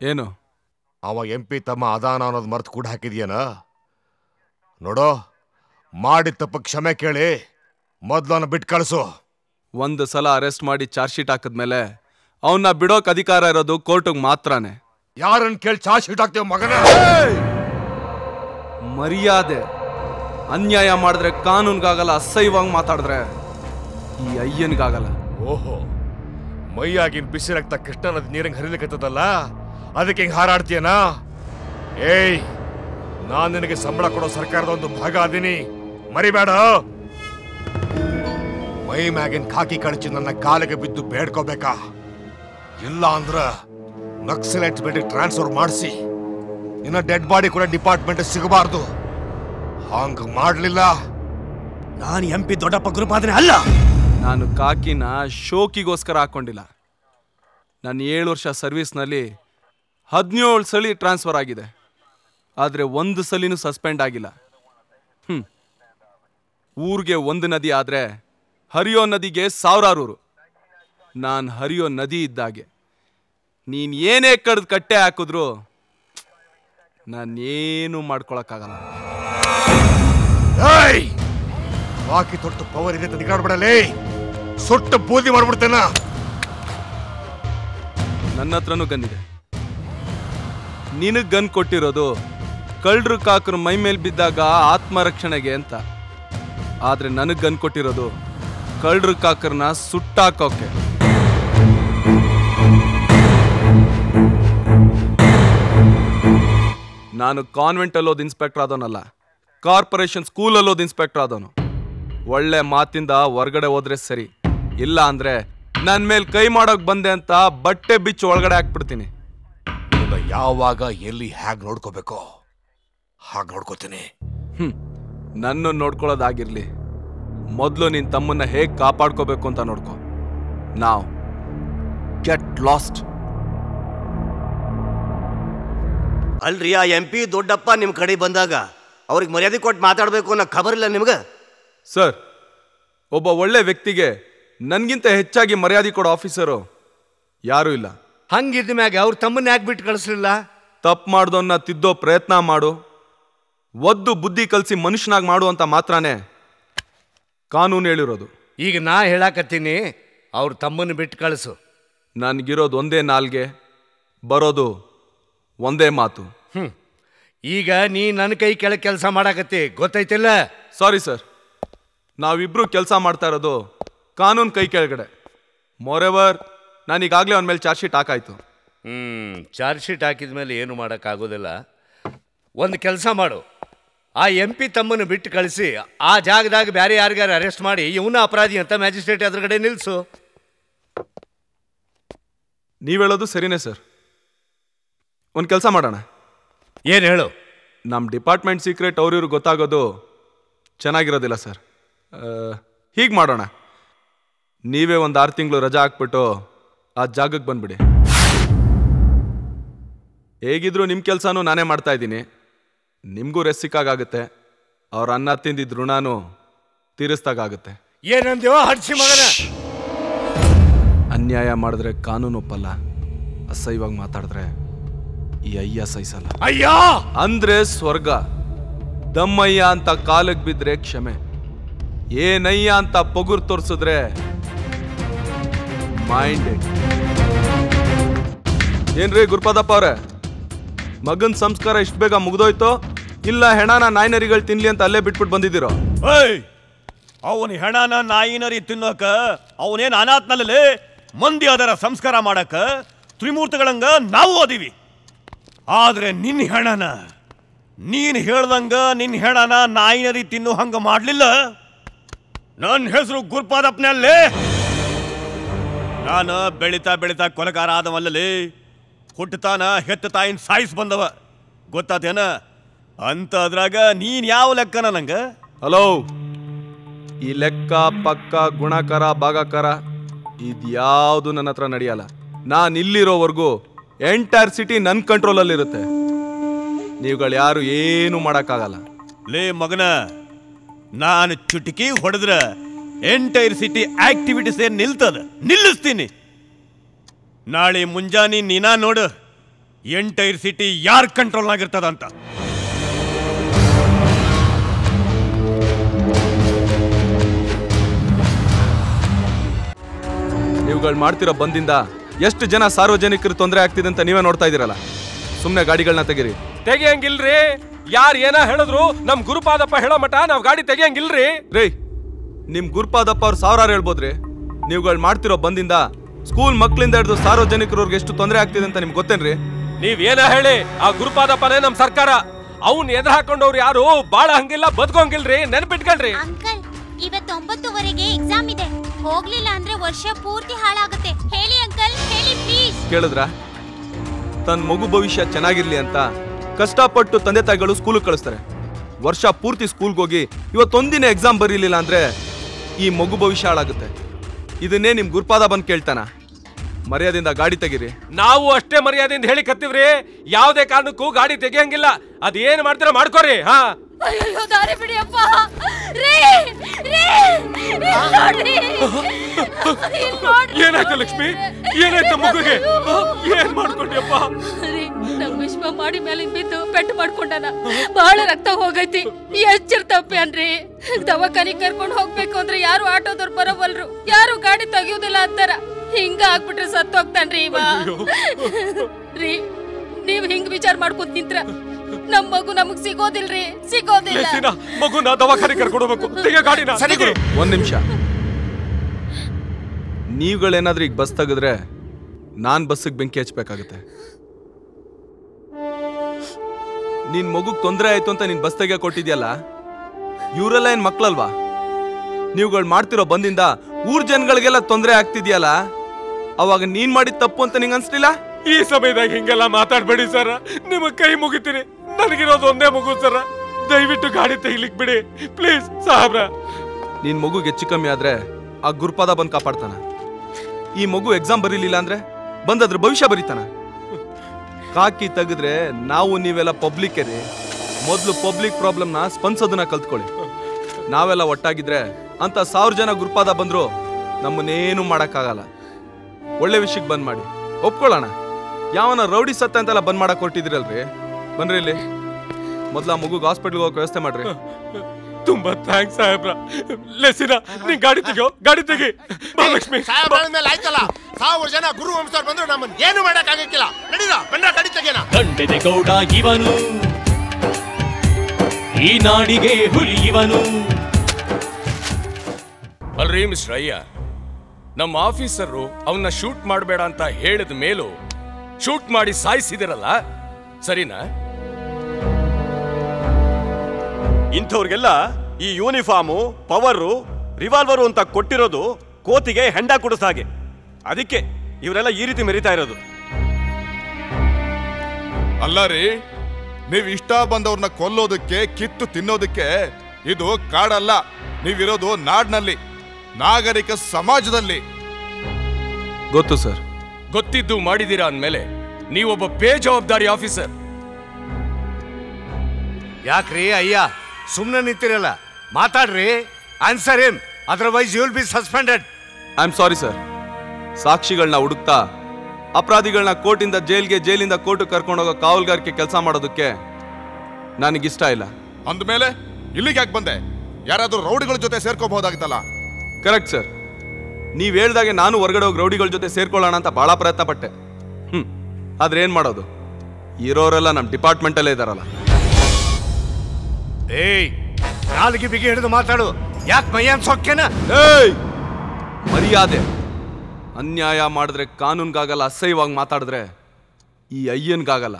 ಏನು ಅವ ಎಂ ಪಿ ತಮ್ಮ ಅದಾನ ಅನ್ನೋದು ಮರ್ತು ಕೂಡ ಹಾಕಿದ್ಯೇನ ನೋಡೋ ಮಾಡಿದ ತಪ್ಪ ಕ್ಷಮೆ ಕೇಳಿ ಮೊದ್ಲು ಅವನ್ನ ಬಿಟ್ಟು ಕಳಿಸು ಒಂದು ಸಲ ಅರೆಸ್ಟ್ ಮಾಡಿ ಚಾರ್ಜ್ ಶೀಟ್ ಹಾಕಿದ್ಮೇಲೆ ಅವನ್ನ ಬಿಡೋಕ್ ಅಧಿಕಾರ ಇರೋದು ಕೋರ್ಟಿಗೆ ಮಾತ್ರನೇ ಯಾರನ್ನ ಕೇಳಿ ಚಾರ್ಜ್ ಶೀಟ್ ಹಾಕ್ತೇವೆ ಮಗನ ಮರ್ಯಾದೆ ಅನ್ಯಾಯ ಮಾಡಿದ್ರೆ ಕಾನೂನ್ಗಾಗಲ್ಲ ಅಸಹ್ಯವಾಗಿ ಮಾತಾಡಿದ್ರೆ ಈ ಅಯ್ಯನ್ಗಾಗಲ್ಲ ಓಹೋ ಮೈಯಾಗಿನ ಬಿಸಿ ರಕ್ತ ಕೃಷ್ಣ ನದಿ ನೀರಂಗ್ ಹರಿಲಿಕ್ಕತ್ತದಲ್ಲ ಅದಕ್ಕೆ ಹಿಂಗ್ ಹಾರಾಡ್ತೀಯನ ಏಯ್ ನಾನ್ ನಿನಗೆ ಸಂಬಳ ಕೊಡೋ ಸರ್ಕಾರದ ಒಂದು ಭಾಗ ಅದೀನಿ ಮರಿಬೇಡ ಮೈ ಮ್ಯಾಗಿನ ಖಾಕಿ ಕಳಚಿ ನನ್ನ ಕಾಲಿಗೆ ಬಿದ್ದು ಬೇಡ್ಕೋಬೇಕಾ ಇಲ್ಲ ಅಂದ್ರ ನಕ್ಸಲೈಟ್ ಬೇಟೆ ಟ್ರಾನ್ಸ್ಫರ್ ಮಾಡಿಸಿ ನಿನ್ನ ಡೆಡ್ ಬಾಡಿ ಕೂಡ ಡಿಪಾರ್ಟ್ಮೆಂಟ್ ಸಿಗಬಾರ್ದು ಹಂಗ ಮಾಡ್ಲಿಲ್ಲ ನಾನು ಎಂ ಪಿ ದೊಡ್ಡಪ್ಪ ಗುರುಪಾದನೆ ಅಲ್ಲ ನಾನು ಕಾಕಿನ ಶೋಕಿಗೋಸ್ಕರ ಹಾಕೊಂಡಿಲ್ಲ ನಾನು ಏಳು ವರ್ಷ ಸರ್ವಿಸ್ನಲ್ಲಿ ಹದಿನೇಳು ಸಲ ಟ್ರಾನ್ಸ್ಫರ್ ಆಗಿದೆ ಆದರೆ ಒಂದು ಸಲಿನೂ ಸಸ್ಪೆಂಡ್ ಆಗಿಲ್ಲ ಹ್ಞೂ ಊರಿಗೆ ಒಂದು ನದಿ ಆದರೆ ಹರಿಯೋ ನದಿಗೆ ಸಾವಿರಾರು ಊರು ನಾನು ಹರಿಯೋ ನದಿ ಇದ್ದಾಗೆ ನೀನು ಏನೇ ಕಡ್ದು ಕಟ್ಟೆ ಹಾಕಿದ್ರು ನಾನೇನು ಮಾಡ್ಕೊಳಕ್ಕಾಗಲ್ಲ ಏಯ್ ಬಾಕಿ ತೊಟ್ಟು ಪವರ್ ಇದೆ ಅಂತ ನಿಗಾಡ್ಬಿಡಲೇ ಸುಟ್ಟು ಬೂದಿ ಮಾಡ್ಬಿಡ್ತೇನ ನನ್ನ ಹತ್ರನೂ ಗನ್ ಇದೆ ನಿನಗ್ ಗನ್ ಕೊಟ್ಟಿರೋದು ಕಳ್ರು ಕಾಕರು ಮೈ ಮೇಲೆ ಬಿದ್ದಾಗ ಆತ್ಮರಕ್ಷಣೆಗೆ ಅಂತ ಆದ್ರೆ ನನಗ್ ಗನ್ ಕೊಟ್ಟಿರೋದು ಕಳ್ರು ಕಾಕರ್ನ ಸುಟ್ಟಾಕೋಕೆ ನಾನು ಕಾನ್ವೆಂಟ್ ಅಲ್ಲೋದು ಇನ್ಸ್ಪೆಕ್ಟರ್ ಆದವನಲ್ಲ ಕಾರ್ಪೊರೇಷನ್ ಸ್ಕೂಲ್ ಅಲ್ಲೋದು ಇನ್ಸ್ಪೆಕ್ಟರ್ ಆದವನು ಒಳ್ಳೆ ಮಾತಿಂದ ಹೊರ್ಗಡೆ ಹೋದ್ರೆ ಸರಿ ಇಲ್ಲ ಅಂದ್ರೆ ನನ್ ಮೇಲೆ ಕೈ ಮಾಡೋಕ್ ಬಂದೆ ಅಂತ ಬಟ್ಟೆ ಬಿಚ್ಚು ಒಳಗಡೆ ಹಾಕ್ಬಿಡ್ತೀನಿ ನಿನ್ನ ಯಾವಾಗ ಎಲ್ಲಿ ಹ್ಯಾಗ್ ನೋಡ್ಕೋಬೇಕೋ ಹಾಗೆ ನೋಡ್ಕೋತೀನಿ ಹ್ಮ್ ನನ್ನ ನೋಡ್ಕೊಳ್ಳೋದಾಗಿರ್ಲಿ ಮೊದಲು ನಿನ್ ತಮ್ಮನ್ನ ಹೇಗ್ ಕಾಪಾಡ್ಕೋಬೇಕು ಅಂತ ನೋಡ್ಕೊ ನಾವ್ ಗೆಟ್ ಲಾಸ್ಟ್ ಅಲ್ರಿ ಆ ಎಂ ಪಿ ದೊಡ್ಡಪ್ಪ ನಿಮ್ಮ ಕಡೆ ಬಂದಾಗ ಅವ್ರಿಗೆ ಮರ್ಯಾದೆ ಕೊಟ್ಟು ಮಾತಾಡಬೇಕು ಅನ್ನೋ ಖಬರ್ ಇಲ್ಲ ನಿಮ್ಗೆ ಸರ್ ಒಬ್ಬ ಒಳ್ಳೆ ವ್ಯಕ್ತಿಗೆ ನನ್ಗಿಂತ ಹೆಚ್ಚಾಗಿ ಮರ್ಯಾದೆ ಕೊಡೋ ಆಫೀಸರು ಯಾರೂ ಇಲ್ಲ ಹಂಗಿದ್ದ ಮ್ಯಾಗ ಅವ್ರ ತಮ್ಮನ್ನ ಯಾಕೆ ಬಿಟ್ಟು ಕಳಿಸ್ಲಿಲ್ಲ ತಪ್ಪು ಮಾಡ್ದವನ್ನ ತಿದ್ದೋ ಪ್ರಯತ್ನ ಮಾಡು ಒದ್ದು ಬುದ್ಧಿ ಕಲಿಸಿ ಮನುಷ್ಯನಾಗಿ ಮಾಡು ಅಂತ ಮಾತ್ರನೇ ಕಾನೂನು ಹೇಳಿರೋದು ಈಗ ನಾ ಹೇಳಾಕತ್ತೀನಿ ಅವ್ರ ತಮ್ಮನ್ನ ಬಿಟ್ಟು ಕಳಿಸು ನನ್ಗಿರೋದು ಒಂದೇ ನಾಲ್ಗೆ ಬರೋದು ಒಂದೇ ಮಾತು ಹ್ಮ್ ಈಗ ನೀ ನನ್ನ ಕೈ ಕೆಳಗೆ ಕೆಲಸ ಮಾಡಾಕತ್ತಿ ಗೊತ್ತೈತಿಲ್ಲ ಸಾರಿ ಸರ್ ನಾವಿಬ್ರು ಕೆಲಸ ಮಾಡ್ತಾ ಇರೋದು ಕಾನೂನು ಕೈ ಕೆಳಗಡೆ ಮೋರೆವರ್ ನಾನೀಗಾಗಲೇ ಅವನ ಮೇಲೆ ಚಾರ್ಜ್ ಶೀಟ್ ಹಾಕಾಯ್ತು ಹ್ಮ್ ಚಾರ್ಜ್ ಶೀಟ್ ಹಾಕಿದ ಮೇಲೆ ಏನು ಮಾಡೋಕ್ಕಾಗೋದಿಲ್ಲ ಒಂದು ಕೆಲಸ ಮಾಡು ಆ ಎಂ ಪಿ ತಮ್ಮನ್ನು ಬಿಟ್ಟು ಕಳಿಸಿ ಆ ಜಾಗದಾಗ ಬೇರೆ ಯಾರಿಗಾರು ಅರೆಸ್ಟ್ ಮಾಡಿ ಇವನ ಅಪರಾಧಿ ಅಂತ ಮ್ಯಾಜಿಸ್ಟ್ರೇಟ್ ಎದುರುಗಡೆ ನಿಲ್ಲಿಸು ನೀವು ಹೇಳೋದು ಸರಿನೇ ಸರ್ ಒಂದು ಕೆಲಸ ಮಾಡೋಣ ಏನು ಹೇಳು ನಮ್ಮ ಡಿಪಾರ್ಟ್ಮೆಂಟ್ ಸೀಕ್ರೆಟ್ ಅವ್ರಿವ್ರು ಗೊತ್ತಾಗೋದು ಚೆನ್ನಾಗಿರೋದಿಲ್ಲ ಸರ್ ಹೀಗೆ ಮಾಡೋಣ ನೀವೇ ಒಂದು ಆರು ತಿಂಗಳು ರಜಾ ಹಾಕ್ಬಿಟ್ಟು ಆ ಜಾಗಕ್ಕೆ ಬಂದ್ಬಿಡಿ ಹೇಗಿದ್ರು ನಿಮ್ಮ ಕೆಲಸನೂ ನಾನೇ ಮಾಡ್ತಾ ಇದ್ದೀನಿ ನಿಮಗೂ ರೆಸ್ಟ್ ಸಿಕ್ಕಾಗುತ್ತೆ ಅವ್ರ ಅನ್ನ ತಿಂದಿದ್ದ ಋಣನೂ ತೀರಿಸ್ದಾಗುತ್ತೆ ಏನಂದೇವೋ ಹಡ್ಸಿ ಮಗನ ಅನ್ಯಾಯ ಮಾಡಿದ್ರೆ ಕಾನೂನು ಒಪ್ಪಲ್ಲ ಅಸಹ್ಯವಾಗಿ ಮಾತಾಡಿದ್ರೆ ಈ ಅಯ್ಯ ಸಹಿಸಲ್ಲ ಅಯ್ಯ ಅಂದ್ರೆ ಸ್ವರ್ಗ ದಮ್ಮಯ್ಯ ಅಂತ ಕಾಲಕ್ಕೆ ಬಿದ್ರೆ ಕ್ಷಮೆ ಏನಯ್ಯ ಅಂತ ಪೊಗುರ್ ತೋರ್ಸಿದ್ರೆ ಮೈಂಡ್ ಏನ್ರಿ ಗುರುಪಾದಪ್ಪ ಅವ್ರೆ ಮಗನ್ ಸಂಸ್ಕಾರ ಇಷ್ಟು ಬೇಗ ಮುಗ್ದೋಯ್ತೋ ಇಲ್ಲ ಹೆಣನ ನಾಯ್ನರಿಗಳು ತಿನ್ಲಿ ಅಂತ ಅಲ್ಲೇ ಬಿಟ್ಬಿಟ್ಟು ಬಂದಿದ್ದೀರೋ ಏಯ್ ಅವನ ಹೆಣನ ನಾಯಿನರಿ ತಿನ್ನೋಕ ಅವನೇನ್ ಅನಾಥನಲ್ಲಿ ಮಂದಿ ಅದರ ಸಂಸ್ಕಾರ ಮಾಡಕ ತ್ರಿಮೂರ್ತಿಗಳಂಗ ನಾವು ಓದಿವಿ ಆದ್ರೆ ನಿನ್ನ ಹೆಣನ ನೀನ್ ಹೇಳ್ದಂಗ ನಿನ್ನ ಹೆಣನ ನಾಯಿನರಿ ತಿನ್ನು ಹಂಗ ಮಾಡ್ಲಿಲ್ಲ ನನ್ನ ಹೆಸರು ಗುರುಪಾದಪ್ಪನಲ್ಲೇ ನಾನು ಬೆಳಿತಾ ಬೆಳಿತಾ ಕೊಲಗಾರ ಆದವಲ್ಲಲೇ ಹುಟ್ಟತಾನ ಹೆತ್ತ ತಾಯಿನ ಸಾಯಿಸ್ ಬಂದವ ಗೊತ್ತಾತೇನ ಅಂತ ಅದ್ರಾಗ ನೀನ್ ಯಾವ ಲೆಕ್ಕನ ನಂಗ ಹಲೋ ಈ ಲೆಕ್ಕ ಪಕ್ಕ ಗುಣಕರ ಭಾಗಕರ ಇದ್ಯಾವುದು ನನ್ನ ಹತ್ರ ನಡೆಯಲ್ಲ ನಾನು ಇಲ್ಲಿರೋವರೆಗೂ ಎಂಟೈರ್ ಸಿಟಿ ನನ್ನ ಕಂಟ್ರೋಲಲ್ಲಿರುತ್ತೆ ನೀವುಗಳು ಯಾರು ಏನು ಮಾಡೋಕ್ಕಾಗಲ್ಲ ಲೇ ಮಗನ ನಾನು ಚುಟುಕಿ ಹೊಡೆದ್ರ ಎಂಟೈರ್ ಸಿಟಿ ಆಕ್ಟಿವಿಟೀಸ್ ಏನ್ ನಿಲ್ತದ ನಿಲ್ಲಿಸ್ತೀನಿ ನಾಳೆ ಮುಂಜಾನೆ ನೀನಾ ನೋಡು ಎಂಟೈರ್ ಸಿಟಿ ಯಾರ್ ಕಂಟ್ರೋಲ್ನಾಗಿರ್ತದ ಅಂತ ನೀವುಗಳು ಮಾಡ್ತಿರೋ ಬಂದಿಂದ ಎಷ್ಟು ಜನ ಸಾರ್ವಜನಿಕರು ತೊಂದರೆ ಆಗ್ತಿದೆ ಅಂತ ನೀವೇ ನೋಡ್ತಾ ಇದೀರಲ್ಲ ಸುಮ್ಮನೆ ಗಾಡಿಗಳನ್ನ ತೆಗೀರಿ ತೆಗಿಯಂಗಿಲ್ರಿ ಯಾರ್ ಏನ ಹೇಳಿದ್ರು ನಮ್ ಗುರುಪಾದಪ್ಪ ಹೇಳೋ ಮಟ ನಾವ್ ಗಾಡಿ ತೆಗಿಯಂಗಿಲ್ರಿ ರೇ ನಿಮ್ ಗುರುಪಾದಪ್ಪ ಅವ್ರು ಸಾವಿರಾರು ಹೇಳ್ಬೋದ್ರಿ ನೀವುಗಳು ಮಾಡ್ತಿರೋ ಬಂದಿಂದ ಸ್ಕೂಲ್ ಮಕ್ಳಿಂದ ಹಿಡಿದು ಸಾರ್ವಜನಿಕರವ್ರಿಗೆ ಎಷ್ಟು ತೊಂದರೆ ಆಗ್ತಿದೆ ಅಂತ ನಿಮ್ಗೆ ಗೊತ್ತೇನ್ರಿ ನೀವ್ ಏನ ಹೇಳಿ ಆ ಗುರುಪಾದಪ್ಪನೇ ನಮ್ ಸರ್ಕಾರ ಅವ್ನ್ ಎದುರು ಹಾಕೊಂಡವ್ರು ಯಾರು ಬಾಳ ಹಂಗಿಲ್ಲ ಬದುಕೋಂಗಿಲ್ರಿ ನೆನ್ಪಿಟ್ಕೊಳ್ರಿ ಅಂಕಲ್ ಇವತ್ತು ಒಂಬತ್ತುವರೆಗೆ ಎಕ್ಸಾಮ್ ಇದೆ ಹೋಗ್ಲಿಲ್ಲ ಅಂದ್ರೆ ವರ್ಷ ಪೂರ್ತಿ ಹಾಳಾಗುತ್ತೆ ಹೇಳಿ ಅಂಕಲ್ ಹೇಳಿ ಪ್ಲೀಸ್ ಕೇಳಿದ್ರ ತನ್ನ ಮಗು ಭವಿಷ್ಯ ಚೆನ್ನಾಗಿರ್ಲಿ ಅಂತ ಕಷ್ಟಪಟ್ಟು ತಂದೆ ತಾಯಿಗಳು ಸ್ಕೂಲಿಗೆ ಕಳಿಸ್ತಾರೆ ವರ್ಷ ಪೂರ್ತಿ ಸ್ಕೂಲ್ಗೆ ಹೋಗಿ ಇವತ್ತೊಂದಿನ ಎಕ್ಸಾಮ್ ಬರೀಲಿಲ್ಲ ಅಂದ್ರೆ ಈ ಮಗು ಭವಿಷ್ಯ ಹಾಳಾಗುತ್ತೆ ಇದನ್ನೇ ನಿಮ್ ಗುರುಪಾದ ಬಂದು ಕೇಳ್ತಾನ ಮರ್ಯಾದೆಯಿಂದ ಗಾಡಿ ತೆಗೀರಿ ನಾವು ಅಷ್ಟೇ ಮರ್ಯಾದೆಯಿಂದ ಹೇಳಿ ಕತ್ತೀವ್ರಿ ಯಾವ್ದೇ ಕಾರಣಕ್ಕೂ ಗಾಡಿ ತೆಗಿಯಂಗಿಲ್ಲ ಅದೇನ್ ಮಾಡ್ತೀರಾ ಮಾಡ್ಕೋರಿ ಹಾ ಅಯ್ಯೋ ದಾರಿ ಬಿಡಿಯಪ್ಪ ರೇ ರೇ ಇಲ್ಲ್ ನೋಡ್ರಿ ಇಲ್ಲ್ ನೋಡ್ರಿ. ಏನಾಯ್ತು ಲಕ್ಷ್ಮಿ ಏನಾಯ್ತು ಮಗುಗೆ ಏನ್ ಮಾಡ್ಕೊಂಡ್ಯಪ್ಪ ರೀ ನಮ್ ವಿಶ್ವ ಮಾಡಿ ಮೇಲೆ ಬಿದ್ದು ಪೆಟ್ಟು ಮಾಡ್ಕೊಂಡನ ಬಹಳ ರಕ್ತ ಹೋಗೈತಿ ಎಚ್ಚಿರ್ತಪ್ಪೇನ್ರಿ ದವಾಖಾನಿಗ್ ಕರ್ಕೊಂಡ್ ಹೋಗ್ಬೇಕು ಅಂದ್ರೆ ಯಾರು ಆಟೋದವ್ರು ಬರೋವಲ್ರು ಯಾರು ಗಾಡಿ ತೆಗಿಯೋದಿಲ್ಲ ಅಂತಾರ ಹಿಂಗ ಆಗ್ಬಿಟ್ರೆ ಸತ್ತು ಹೋಗ್ತಾನ್ರಿ ಇವ ರೀ ನೀವ್ ಹಿಂಗ್ ವಿಚಾರ ಮಾಡ್ಕೊಂತ ನಿಂತ್ರ ನಮ್ ಮಗು ನಮಗ್ ಸಿಗೋದಿಲ್ರಿ ಸಿಗೋದಿಲ್ಲ ಲೆಸಿನ ಮಗುನ ದವಾಖಾನೆ ಕರ್ಕೊಂಡು ಹೋಗ್ಬೇಕು ತೆಗಿಯೋ ಗಾಡಿನ ತೆಗಿ. ಒಂದ್ ನಿಮಿಷ ನೀವುಗಳೇನಾದ್ರೂ ಈಗ ಬಸ್ ತೆಗೆದ್ರೆ ನಾನ್ ಬಸ್ಸಿಗೆ ಬೆಂಕಿ ಹಚ್ಬೇಕಾಗುತ್ತೆ ನಿನ್ ಮಗುಗ್ ತೊಂದರೆ ಆಯ್ತು ಅಂತ ನೀನ್ ಬಸ್ ತೆಗಿಯಕ್ ಕೊಟ್ಟಿದ್ಯಲ್ಲ ಇವರೆಲ್ಲ ಏನ್ ಮಕ್ಳಲ್ವಾ ನೀವುಗಳು ಮಾಡ್ತಿರೋ ಬಂದಿಂದ ಊರ್ ಜನಗಳಿಗೆಲ್ಲ ತೊಂದರೆ ಆಗ್ತಿದ್ಯಲ್ಲ ಅವಾಗ ನೀನ್ ಮಾಡಿದ ತಪ್ಪು ಅಂತ ನಿಂಗೆ ಅನ್ಸ್ಲಿಲ್ಲ ಈ ಸಮಯದಾಗ ಹಿಂಗೆಲ್ಲ ಮಾತಾಡ್ಬೇಡಿ ಸರ್ ನಿಮ್ಮ ಕೈ ಮುಗಿತೀನಿ ನನಗಿರೋದು ಒಂದೇ ಮಗು ಸರ್ ದಯವಿಟ್ಟು ಗಾಡಿ ತೆಗಿಲಿಕ್ ಬಿಡಿ ಪ್ಲೀಸ್ ಸಾಹೇಬ್ರ ನಿನ್ ಮಗುಗೆ ಹೆಚ್ಚು ಕಮ್ಮಿ ಆದ್ರೆ ಆ ಗುರುಪಾದ ಬಂದ್ ಕಾಪಾಡ್ತಾನ ಈ ಮಗು ಎಕ್ಸಾಮ್ ಬರೀಲಿಲ್ಲ ಅಂದ್ರೆ ಬಂದ್ ಅದ್ರ ಭವಿಷ್ಯ ಬರೀತಾನ ಕಾಕಿ ತೆಗೆದ್ರೆ ನಾವು ನೀವೆಲ್ಲ ಪಬ್ಲಿಕ್ ರೀ ಮೊದಲು ಪಬ್ಲಿಕ್ ಪ್ರಾಬ್ಲಮ್ನ ಸ್ಪಂದಿಸೋದನ್ನ ಕಲ್ತ್ಕೊಳ್ಳಿ ನಾವೆಲ್ಲ ಒಟ್ಟಾಗಿದ್ರೆ ಅಂತ ಸಾವಿರ ಜನ ಗುರುಪಾದ ಬಂದ್ರು ನಮ್ಮನ್ನೇನು ಮಾಡಕ್ಕಾಗಲ್ಲ ಒಳ್ಳೆ ವಿಷಯಕ್ಕೆ ಬಂದ್ ಮಾಡಿ ಒಪ್ಕೊಳ್ಳೋಣ ಯಾವನ ರೌಡಿ ಸತ್ತ ಅಂತೆಲ್ಲ ಬಂದ್ ಮಾಡಕ್ ಹೊರಟಿದ್ರಲ್ರಿ ಬನ್ರಿ ಇಲ್ಲಿ ಮೊದ್ಲು ಆ ಮಗುಗೆ ಹಾಸ್ಪಿಟ್ಲ್ಗೆ ಹೋಗೋ ವ್ಯವಸ್ಥೆ ಮಾಡ್ರಿ ತುಂಬಾ ಥ್ಯಾಂಕ್ಸ್ ಸಾಹೇಬ್ರ ಲೆಸಿನ ನೀನ್ ಗಾಡಿ ತೆಗಿಯೋ ಗಾಡಿ ತೆಗಿ ಬಾ ಲಕ್ಷ್ಮಿ ಸಾಹೇಬ್ರ ಮೇಲೆ ಆಯ್ತಲ್ಲ ಸಾವಿರ ಜನ ಗುರು ವಂಶದವ್ರು ಬಂದ್ರು ನಮ್ಮನ್ನ ಏನು ಮಾಡಕ್ ಆಗಕ್ಕಿಲ್ಲ ನಡೀರ ಬಂದ್ರ ಕಡಿ ತೆಗೆನ ದಂಡೆದೆ ಗೌಡ ಇವನು ಈ ನಾಡಿಗೆ ಹುಲಿ ಇವನು ಅಲ್ರಿ ಮಿಸ್ಟರ್ ಅಯ್ಯ ನಮ್ಮ ಆಫೀಸರು ಅವನ್ನ ಶೂಟ್ ಮಾಡಬೇಡ ಅಂತ ಹೇಳಿದ ಮೇಲೂ ಶೂಟ್ ಮಾಡಿ ಸಾಯಿಸಿದಿರಲ್ಲ ಸರಿನಾ ಇಂಥವ್ರಿಗೆಲ್ಲ ಈ ಯೂನಿಫಾರ್ಮು ಪವರು ರಿವಾಲ್ವರು ಅಂತ ಕೊಟ್ಟಿರೋದು ಕೋತಿಗೆ ಹೆಂಡ ಕುಡಿಸ್ ಹಾಗೆ ಅದಕ್ಕೆ ಇವರೆಲ್ಲ ಈ ರೀತಿ ಮೆರಿತಾ ಇರೋದು ಅಲ್ಲ ರೀ ನೀವ್ ಇಷ್ಟ ಬಂದವ್ರನ್ನ ಕೊಲ್ಲೋದಕ್ಕೆ ಕಿತ್ತು ತಿನ್ನೋದಕ್ಕೆ ಇದು ಕಾಡಲ್ಲ ನೀವಿರೋದು ನಾಡ್ನಲ್ಲಿ ನಾಗರಿಕ ಸಮಾಜದಲ್ಲಿ ಗೊತ್ತು ಸರ್ ಗೊತ್ತಿದ್ದು ಮಾಡಿದೀರಾ ಅಂದ್ಮೇಲೆ ನೀವೊಬ್ಬ ಬೇಜವಾಬ್ದಾರಿ ಆಫೀಸರ್ ಯಾಕ್ರಿ ಅಯ್ಯ ಸುಮ್ಮನೆ ನಿಂತಿರಲ್ಲ ಮಾತಾಡ್ರಿ answer him otherwise you will be suspended I am sorry sir ಸಾಕ್ಷಿಗಳನ್ನ ಹುಡುಕ್ತಾ ಅಪರಾಧಿಗಳನ್ನ ಕೋರ್ಟಿಂದ ಜೈಲ್ಗೆ ಜೈಲಿಂದ ಕೋರ್ಟ್ ಕರ್ಕೊಂಡೋಗೋ ಕಾವಲ್ಗಾರಿಕೆ ಕೆಲಸ ಮಾಡೋದಕ್ಕೆ ನನಗಿಷ್ಟ ಇಲ್ಲ ಅಂದ್ಮೇಲೆ ಇಲ್ಲಿಗೆ ಯಾಕೆ ಬಂದೆ ಯಾರಾದ್ರೂ ರೌಡಿಗಳ ಜೊತೆ ಸೇರ್ಕೋಬಹುದಾಗಿತ್ತಲ್ಲ ಕರೆಕ್ಟ್ ಸರ್ ನೀವ್ ಹೇಳ್ದಾಗೆ ನಾನು ಹೊರಗಡೆ ಹೋಗಿ ರೌಡಿಗಳ ಜೊತೆ ಸೇರ್ಕೊಳ್ಳೋಣ ಅಂತ ಬಹಳ ಪ್ರಯತ್ನ ಪಟ್ಟೆ ಹ್ಮ್ ಆದ್ರೆ ಏನ್ ಮಾಡೋದು ಇರೋರೆಲ್ಲ ನಮ್ಮ ಡಿಪಾರ್ಟ್ಮೆಂಟಲ್ಲೇ ಇದಾರಲ್ಲ ಏಯ್ ನಾಲ್ಗೆ ಬಿಗಿ ಹಿಡಿದು ಮಾತಾಡು ಯಾಕೆ ಮೈಯನ್ ಸೊಕ್ಕೇನ ಏಯ್ ಮರ್ಯಾದೆ ಅನ್ಯಾಯ ಮಾಡಿದ್ರೆ ಕಾನೂನ್ಗಾಗಲ್ಲ ಅಸಹ್ಯವಾಗಿ ಮಾತಾಡಿದ್ರೆ ಈ ಅಯ್ಯನ್ಗಾಗಲ್ಲ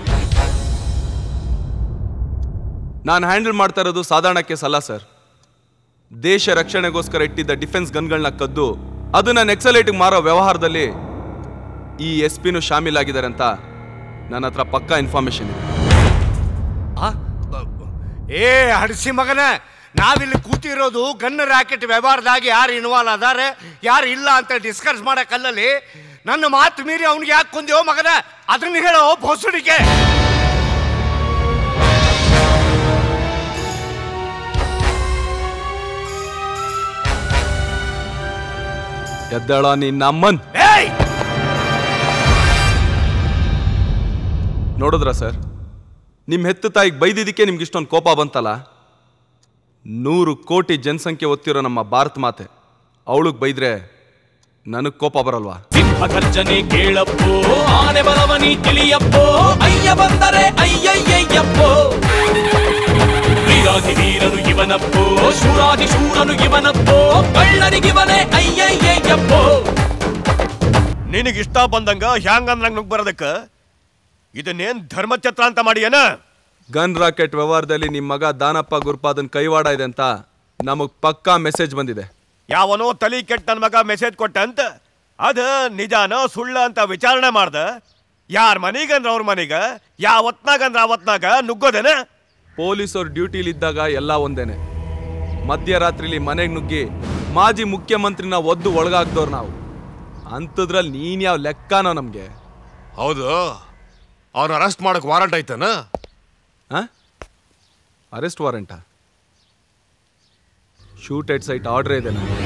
ನಾನು ಹ್ಯಾಂಡಲ್ ಮಾಡ್ತಾ ಇರೋದು ಸಾಧಾರಣ ಕೇಸ್ ಅಲ್ಲ ಸರ್ ದೇಶ ರಕ್ಷಣೆಗೋಸ್ಕರ ಇಟ್ಟಿದ್ದ ಡಿಫೆನ್ಸ್ ಗನ್ಗಳನ್ನ ಕದ್ದು ಅದನ್ನ ನೆಕ್ಸಲೈಟ್ಗೆ ಮಾರೋ ವ್ಯವಹಾರದಲ್ಲಿ ಈ ಎಸ್ ಪಿನೂ ಶಾಮೀಲಾಗಿದ್ದಾರೆ ಅಂತ ನನ್ನ ಹತ್ರ ಪಕ್ಕಾ ಇನ್ಫಾರ್ಮೇಶನ್ ಇದೆ ಏ ಹಡಿಸಿ ಮಗನ ನಾವಿಲ್ಲಿ ಕೂತಿರೋದು ಗನ್ ರಾಕೆಟ್ ವ್ಯವಹಾರದಾಗ ಯಾರು ಇನ್ವಾಲ್ವ್ ಅದಾರೆ ಯಾರು ಇಲ್ಲ ಅಂತ ಡಿಸ್ಕಸ್ ಮಾಡಕ್ಕಲ್ಲಲ್ಲಿ ನನ್ನ ಮಾತು ಮೀರಿ ಅವ್ನಿಗೆ ಯಾಕೆ ಕೊಂದೇವೋ ಮಗನ ಅದನ್ನ ಹೇಳೋ ಭೋಸುಡಿಕೆ ಎದ್ದೇಳ ನಿನ್ನ ಅಮ್ಮನ್ ಏಯ್ ನೋಡಿದ್ರ ಸರ್ ನಿಮ್ಮ ಹೆತ್ತ ತಾಯಿಗೆ ಬೈದಿದ್ದಕ್ಕೆ ನಿಮ್ಗೆ ಇಷ್ಟೊಂದು ಕೋಪ ಬಂತಲ್ಲ ನೂರು ಕೋಟಿ ಜನಸಂಖ್ಯೆ ಒತ್ತಿರೋ ನಮ್ಮ ಭಾರತ ಮಾತೆ ಅವಳಿಗೆ ಬೈದ್ರೆ ನನಗೆ ಕೋಪ ಬರಲ್ವಾ ಗರ್ಜನೆ ಕೇಳಪ್ಪೋ ಆನೆ ಬಲವನಿ ತಿಳಿಯಪ್ಪೋ ಅಯ್ಯ ಬಂದರೆ ಅಯ್ಯಯ್ಯಯ್ಯಪ್ಪೋ ವೀರಾಧಿ ವೀರನು ಇವನಪ್ಪೋ ಶೂರಾಧಿ ಶೂರನು ಇವನಪ್ಪೋ ಕಳ್ಳನಿಗಿವನೇ ಅಯ್ಯಯ್ಯಯ್ಯಪ್ಪೋ ನಿನಗೆ ಇಷ್ಟ ಬಂದಂಗ ಹ್ಯಾಂಗ ಅಂದ್ರಂಗ್ ನುಗ್ ಬರೋದಕ್ಕ ಇದನ್ನೇನ್ ಧರ್ಮಛತ್ರ ಅಂತ ಮಾಡಿಯನ ಗನ್ ರಾಕೆಟ್ ವ್ಯವಹಾರದಲ್ಲಿ ನಿಮ್ಮ ಮಗ ದಾನಪ್ಪ ಗುರುಪಾದನ್ ಕೈವಾಡ ಇದೆ ಅಂತ ನಮಗೆ ಪಕ್ಕಾ ಮೆಸೇಜ್ ಬಂದಿದೆ ಯಾವನೋ ತಲಿ ಕೆಟ್ಟ ನನ್ನ ಮಗ ಮೆಸೇಜ್ ಕೊಟ್ಟ ಅಂತ ಅದ ನಿಜಾನ ಸುಳ್ಳ ಅಂತ ವಿಚಾರಣೆ ಮಾಡ್ದ ಯಾರ ಮನಿಗಂದ್ರ ಅವ್ರ ಮನಿಗ ಯಾವತ್ನಾಗಂದ್ರ ಅವತ್ನಾಗ ನುಗ್ಗೋದೇನ ಪೊಲೀಸರು ಡ್ಯೂಟಿಲಿದ್ದಾಗ ಎಲ್ಲ ಒಂದೇನೆ ಮಧ್ಯರಾತ್ರಿಲಿ ಮನೆಗೆ ನುಗ್ಗಿ ಮಾಜಿ ಮುಖ್ಯಮಂತ್ರಿನ ಒದ್ದು ಒಳಗಾಗ್ದವ್ರು ನಾವು ಅಂಥದ್ರಲ್ಲಿ ನೀನ್ ಯಾವ ಲೆಕ್ಕನೋ ನಮಗೆ ಹೌದು ಅವ್ನ ಅರೆಸ್ಟ್ ಮಾಡಕ್ ವಾರಂಟ್ ಐತನ ಅರೆಸ್ಟ್ ವಾರೆಂಟಾ ಶೂಟ್ ಎಟ್ ಸೈಟ್ ಆರ್ಡರ್ ಇದೆ ನನಗೆ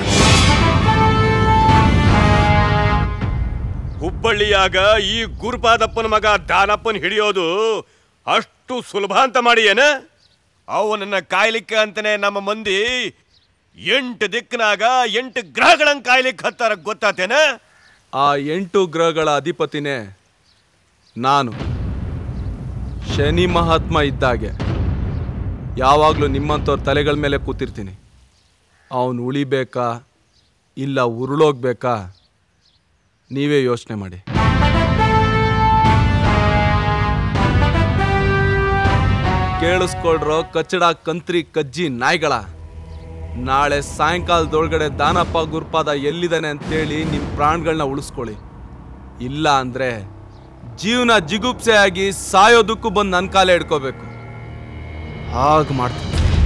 ಹುಬ್ಬಳ್ಳಿಯಾಗ ಈ ಗುರುಪಾದಪ್ಪನ ಮಗ ದಾನಪ್ಪನ ಹಿಡಿಯೋದು ಅಷ್ಟು ಸುಲಭ ಅಂತ ಮಾಡಿ ಏನ ಅವನನ್ನ ಕಾಯ್ಲಿಕ್ಕೆ ಅಂತಾನೆ ನಮ್ಮ ಮಂದಿ ಎಂಟು ದಿಕ್ಕಿನಾಗ ಎಂಟು ಗ್ರಹಗಳನ್ನ ಕಾಯ್ಲಿಕ್ಕೆ ಹತ್ತಾರ ಗೊತ್ತಾತೇನ ಆ ಎಂಟು ಗ್ರಹಗಳ ಅಧಿಪತಿನೇ ನಾನು ಶನಿ ಮಹಾತ್ಮ ಇದ್ದಾಗೆ ಯಾವಾಗಲೂ ನಿಮ್ಮಂಥವ್ರ ತಲೆಗಳ ಮೇಲೆ ಕೂತಿರ್ತೀನಿ ಅವನು ಉಳಿಬೇಕಾ ಇಲ್ಲ ಉರುಳೋಗ್ಬೇಕಾ ನೀವೇ ಯೋಚನೆ ಮಾಡಿ ಕೇಳಿಸ್ಕೊಳ್ರೋ ಕಚ್ಚಡ ಕಂತ್ರಿ ಕಜ್ಜಿ ನಾಯಿಗಳ ನಾಳೆ ಸಾಯಂಕಾಲದೊಳಗಡೆ ದಾನಪ್ಪ ಗುರುಪಾದ ಎಲ್ಲಿದ್ದಾನೆ ಅಂತೇಳಿ ನಿಮ್ಮ ಪ್ರಾಣಗಳನ್ನ ಉಳಿಸ್ಕೊಳ್ಳಿ ಇಲ್ಲ ಅಂದ್ರೆ ಜೀವನ ಜಿಗುಪ್ಸೆ ಆಗಿ ಸಾಯೋದಕ್ಕೂ ಬಂದು ನನ್ನ ಕಾಲೇ ಹಿಡ್ಕೋಬೇಕು ಹಾಗೆ ಮಾಡ್ತೀನಿ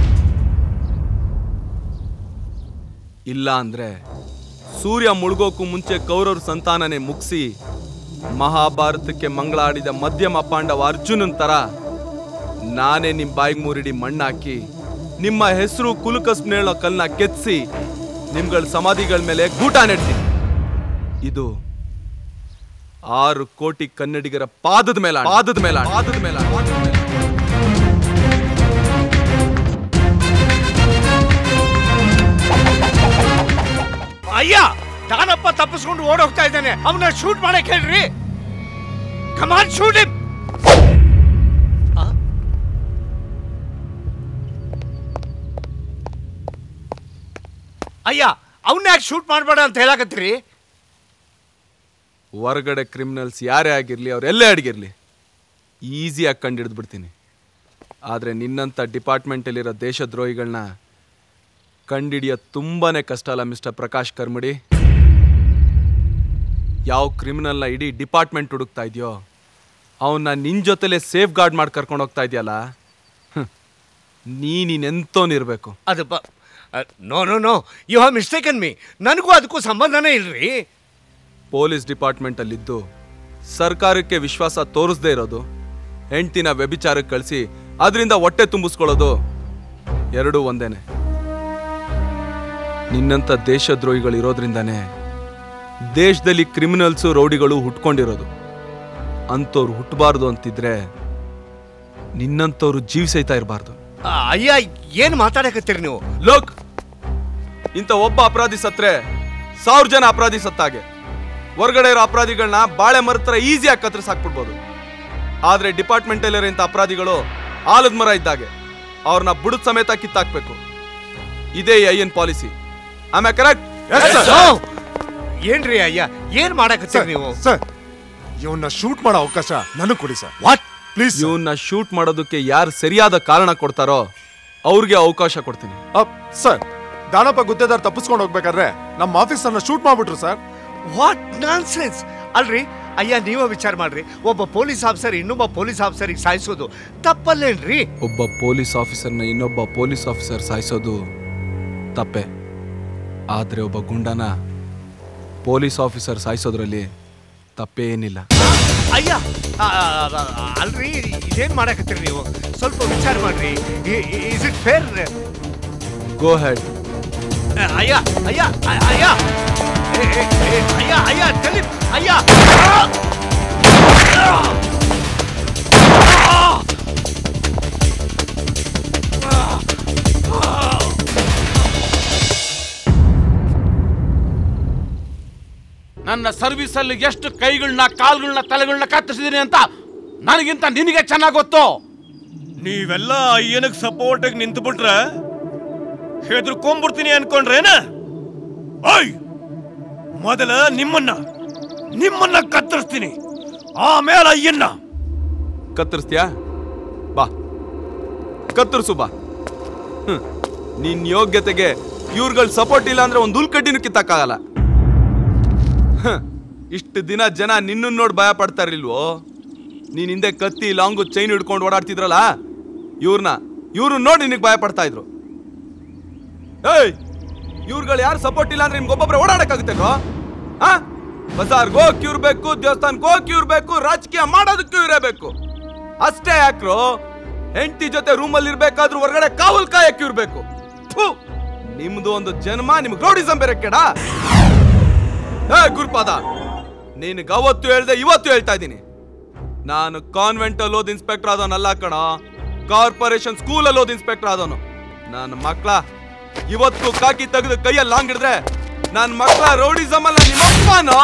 ಇಲ್ಲ ಅಂದ್ರೆ ಸೂರ್ಯ ಮುಳುಗೋಕ್ಕೂ ಮುಂಚೆ ಕೌರವ್ರ ಸಂತಾನನೇ ಮುಗಿಸಿ ಮಹಾಭಾರತಕ್ಕೆ ಮಂಗಳಾಡಿದ ಮಧ್ಯಮ ಪಾಂಡವ ಅರ್ಜುನನ್ ತರ ನಾನೇ ನಿಮ್ಮ ಬಾಯಿಗೆ ಮೂರಿಡಿ ಮಣ್ಣಾಕಿ ನಿಮ್ಮ ಹೆಸರು ಕುಲಕಸ್ನೇಳೋ ಕಲ್ನ ಕೆತ್ಸಿ ನಿಮ್ಗಳ ಸಮಾಧಿಗಳ ಮೇಲೆ ಗೂಟ ನೆಡ್ತೀನಿ ಇದು ಆರು ಕೋಟಿ ಕನ್ನಡಿಗರ ಪಾದದ ಮೇಲ ಪಾದದ ಮೇಲ ಪಾದದ ಮೇಲ ಅಯ್ಯ ದಾನಪ್ಪ ತಪ್ಪಿಸ್ಕೊಂಡು ಓಡೋಗ್ತಾ ಇದ್ದಾನೆ ಅವನ್ನ ಶೂಟ್ ಮಾಡಕ್ ಹೇಳ್ರಿ ಕಮಾನ್ ಶೂಟ್ ಹಿಮ್ ಅಯ್ಯ ಅವನ್ನ ಯಾಕೆ ಶೂಟ್ ಮಾಡಬೇಡ ಅಂತ ಹೇಳಕತ್ತೀರಿ ಹೊರಗಡೆ ಕ್ರಿಮಿನಲ್ಸ್ ಯಾರೇ ಆಗಿರಲಿ ಅವರೆಲ್ಲೇ ಅಡಗಿರ್ಲಿ ಈಸಿಯಾಗಿ ಕಂಡಿಡ್ದು ಬಿಡ್ತೀನಿ ಆದರೆ ನಿನ್ನಂಥ ಡಿಪಾರ್ಟ್ಮೆಂಟಲ್ಲಿರೋ ದೇಶದ್ರೋಹಿಗಳನ್ನ ಕಂಡಿಡಿಯೋದು ತುಂಬಾನೇ ಕಷ್ಟ ಅಲ್ಲ ಮಿಸ್ಟರ್ ಪ್ರಕಾಶ್ ಕರ್ಮಡಿ ಯಾವ ಕ್ರಿಮಿನಲ್ನ ಇಡೀ ಡಿಪಾರ್ಟ್ಮೆಂಟ್ ಹುಡುಕ್ತಾ ಇದೆಯೋ ಅವನ್ನ ನಿನ್ನ ಜೊತೆಲೇ ಸೇಫ್ ಗಾರ್ಡ್ ಮಾಡಿ ಕರ್ಕೊಂಡು ಹೋಗ್ತಾ ಇದೆಯಲ್ಲ ನೀನಿನೆಂತೋನಿರ್ಬೇಕು ಅದು no no no you have mistaken me ನನಗೂ ಅದಕ್ಕೂ ಸಂಬಂಧನೇ ಇಲ್ರಿ ಪೊಲೀಸ್ ಡಿಪಾರ್ಟ್ಮೆಂಟಲ್ಲಿದ್ದು ಸರ್ಕಾರಕ್ಕೆ ವಿಶ್ವಾಸ ತೋರಿಸದೇ ಇರೋದು ಹೆಂಡ್ತಿನ ವ್ಯಭಿಚಾರಕ್ಕೆ ಕಳಿಸಿ ಅದರಿಂದ ಹೊಟ್ಟೆ ತುಂಬಿಸ್ಕೊಳ್ಳೋದು ಎರಡೂ ಒಂದೇನೆ ನಿನ್ನಂಥ ದೇಶದ್ರೋಹಿಗಳು ಇರೋದ್ರಿಂದಾನೇ ದೇಶದಲ್ಲಿ ಕ್ರಿಮಿನಲ್ಸು ರೌಡಿಗಳು ಹುಟ್ಕೊಂಡಿರೋದು ಅಂಥವ್ರು ಹುಟ್ಟಬಾರ್ದು ಅಂತಿದ್ರೆ ನಿನ್ನಂಥವ್ರು ಜೀವಿಸೈತಾ ಇರಬಾರ್ದು ಆ, ಅಯ್ಯ ಏನ್ ಮಾತಾಡಕತ್ತೀರಿ ನೀವು ಲೋಕ್ ಇಂಥ ಒಬ್ಬ ಅಪರಾಧಿ ಸತ್ರೆ ಸಾವಿರ ಜನ ಅಪರಾಧಿ ಸತ್ತಾಗೆ ಹೊರಗಡೆ ಇರೋ ಅಪರಾಧಿಗಳನ್ನ ಬಾಳೆ ಮರತ್ರ ಈಸಿಯಾಗಿ ಕತ್ತರಿಸಿ ಹಾಕ್ಬಿಡ್ಬೋದು ಆದ್ರೆ ಡಿಪಾರ್ಟ್ಮೆಂಟಲ್ಲಿರೋ ಇಂಥ ಅಪರಾಧಿಗಳು ಆಲದ ಮರ ಇದ್ದಾಗೆ ಅವ್ರನ್ನ ಬುಡದ ಸಮೇತ ಕಿತ್ತಾಕ್ಬೇಕು ಇದೇ ಐ ಎನ್ ಪಾಲಿಸಿ ಆಮೇಲೆ ಕರೆಕ್ಟ್ ಏನ್ರಿ ಅಯ್ಯ ಏನ್ ಮಾಡಕತ್ತೀರಿ ನೀವು ಸರ್ ಇವನ್ನ ಶೂಟ್ ಮಾಡೋ ಅವಕಾಶ ನನಗೆ ಕೊಡಿ ಸರ್ ವಾಟ್ ಪ್ಲೀಸ್ ಇವನ್ನ ಶೂಟ್ ಮಾಡೋದಕ್ಕೆ ಯಾರು ಸರಿಯಾದ ಕಾರಣ ಕೊಡ್ತಾರೋ ಅವ್ರಿಗೆ ಅವಕಾಶ ಕೊಡ್ತೀನಿ ಸರ್ ದಾನಪ್ಪ ಗುತ್ತೇದಾರ್ ತಪ್ಪಿಸ್ಕೊಂಡು ಹೋಗ್ಬೇಕಾದ್ರೆ ನಮ್ಮ ಆಫೀಸರ್ನ ಶೂಟ್ ಮಾಡ್ಬಿಟ್ರು ಸರ್ ವಾಟ್ ನಾನ್ಸೆನ್ಸ್ ಅಲ್ರಿ ಅಯ್ಯ ನೀವ ವಿಚಾರ ಮಾಡ್ರಿ ಒಬ್ಬ ಪೊಲೀಸ್ ಆಫೀಸರ್ ಇನ್ನೊಬ್ಬ ಪೊಲೀಸ್ ಆಫೀಸರಿಗೆ ಸಾಯಿಸೋದು ತಪ್ಪಲ್ಲೇನ್ರಿ ಒಬ್ಬ ಪೊಲೀಸ್ ಆಫೀಸರ್ನ ಇನ್ನೊಬ್ಬ ಪೊಲೀಸ್ ಆಫೀಸರ್ ಸಾಯಿಸೋದು ತಪ್ಪೆ ಆದ್ರೆ ಒಬ್ಬ ಗುಂಡನ ಪೊಲೀಸ್ ಆಫೀಸರ್ ಸಾಯಿಸೋದ್ರಲ್ಲಿ ತಪ್ಪೇನಿಲ್ಲ ಅಯ್ಯ ಆ, ಆ, ಆ, ಅಲ್ರಿ ಇದೇನ್ ಮಾಡಕತ್ತೀರಿ ನೀವು ಸ್ವಲ್ಪ ವಿಚಾರ ಮಾಡ್ರಿ is it fair go ahead ಅಯ್ಯ ಅಯ್ಯ ಅ- ಅಯ್ಯ ಏ, ಏ, ಏ, ಅಯ್ಯ ಅಯ್ಯ tell him, ಅಯ್ಯ ನನ್ನ ಸರ್ವಿಸ್ ಅಲ್ಲಿ ಎಷ್ಟು ಕೈಗಳನ್ನ ಕಾಲ್ಗಳನ್ನ ತಲೆಗಳನ್ನ ಕತ್ತರಿಸಿದೀನಿ ಅಂತ ನನಗಿಂತ ನಿನಗೆ ಚೆನ್ನಾಗ್ ಗೊತ್ತು ನೀವೆಲ್ಲ ಅಯ್ಯನಿಗೆ ಸಪೋರ್ಟಿಗೆ ನಿಂತುಬಿಟ್ರ ಹೆದರ್ಕೊಂಡ್ಬಿಡ್ತೀನಿ ಅನ್ಕೊಂಡ್ರೇನ ಓಯ್ ಮೊದಲ ನಿಮ್ಮನ್ನ ನಿಮ್ಮನ್ನ ಕತ್ತರಿಸ್ತೀನಿ ಆಮೇಲೆ ಅಯ್ಯನ್ನ ಕತ್ತರಿಸ್ತೀಯಾ ಬಾ ಕತ್ತರಿಸು ಬಾ ಹ್ಮ್. ನಿನ್ ಯೋಗ್ಯತೆಗೆ ಇವ್ರುಗಳ ಸಪೋರ್ಟ್ ಇಲ್ಲ ಅಂದ್ರೆ ಒಂದು ಹುಲ್ಕಡ್ಡಿನೂ ಕಿತ್ತಕ್ಕಾಗಲ್ಲ ಹ್ಮ್. ಇಷ್ಟು ದಿನ ಜನ ನಿನ್ನನ್ನು ನೋಡಿ ಭಯ ಪಡ್ತಾ ಇರ್ಲಿಲ್ವೋ ನೀನ್ ಹಿಂದೆ ಕತ್ತಿ ಲಾಂಗು ಚೈನ್ ಹಿಡ್ಕೊಂಡು ಓಡಾಡ್ತಿದ್ರಲ್ಲ ಇವ್ರನ್ನ ಇವ್ರು ನೋಡಿ ನಿನಗೆ ಭಯ ಪಡ್ತಾ ಇದ್ರು ಏಯ್ ಇವ್ರುಗಳು ಯಾರು ಸಪೋರ್ಟ್ ಇಲ್ಲ ಅಂದ್ರೆ ನಿಮ್ಗೊಬ್ಬೊಬ್ರೆ ಓಡಾಡಕ್ಕಾಗುತ್ತೇನೋ ಆ ಬಜಾರ್ಗೆ ಹೋಗಿ ಇವ್ರು ಬೇಕು ದೇವಸ್ಥಾನಕ್ಕೆ ಹೋಗಿ ಇವ್ರು ಬೇಕು ರಾಜಕೀಯ ಮಾಡೋದಕ್ಕೂ ಇರಬೇಕು ಅಷ್ಟೇ ಯಾಕ್ರೋ ಹೆಂಡತಿ ಜೊತೆ ರೂಮಲ್ಲಿ ಇರ್ಬೇಕಾದ್ರೂ ಹೊರಗಡೆ ಕಾವಲ್ ಕಾಯಕ್ಕೆ ಇರ್ಬೇಕು ಥು, ನಿಮ್ದು ಒಂದು ಜನ್ಮ ನಿಮ್ಗೆ ರೌಡಿಸಂ ಬೇರೆ ಕೆಡ ಏ ಗುರುಪಾದ ನಿನಗೆ ಅವತ್ತು ಹೇಳ್ದೆ ಇವತ್ತು ಹೇಳ್ತಾ ಇದ್ದೀನಿ ನಾನು ಕಾನ್ವೆಂಟ್ ಅಲ್ಲಿ ಓದ್ ಇನ್ಸ್ಪೆಕ್ಟರ್ ಆದವನಲ್ಲ ಕಣ ಕಾರ್ಪೊರೇಷನ್ ಸ್ಕೂಲ್ ಅಲ್ಲಿ ಓದ್ ಇನ್ಸ್ಪೆಕ್ಟರ್ ಆದವನು ನನ್ನ ಮಕ್ಳ ಇವತ್ತು ಕಾಕಿ ತೆಗೆದು ಕೈಯಲ್ಲಿ ಲಾಂಗ್ ಹಿಡಿದ್ರೆ ನನ್ನ ಮಕ್ಳ ರೌಡಿಸಮ್ ಅಲ್ಲ ನಿಮ್ಮಪ್ಪನೋ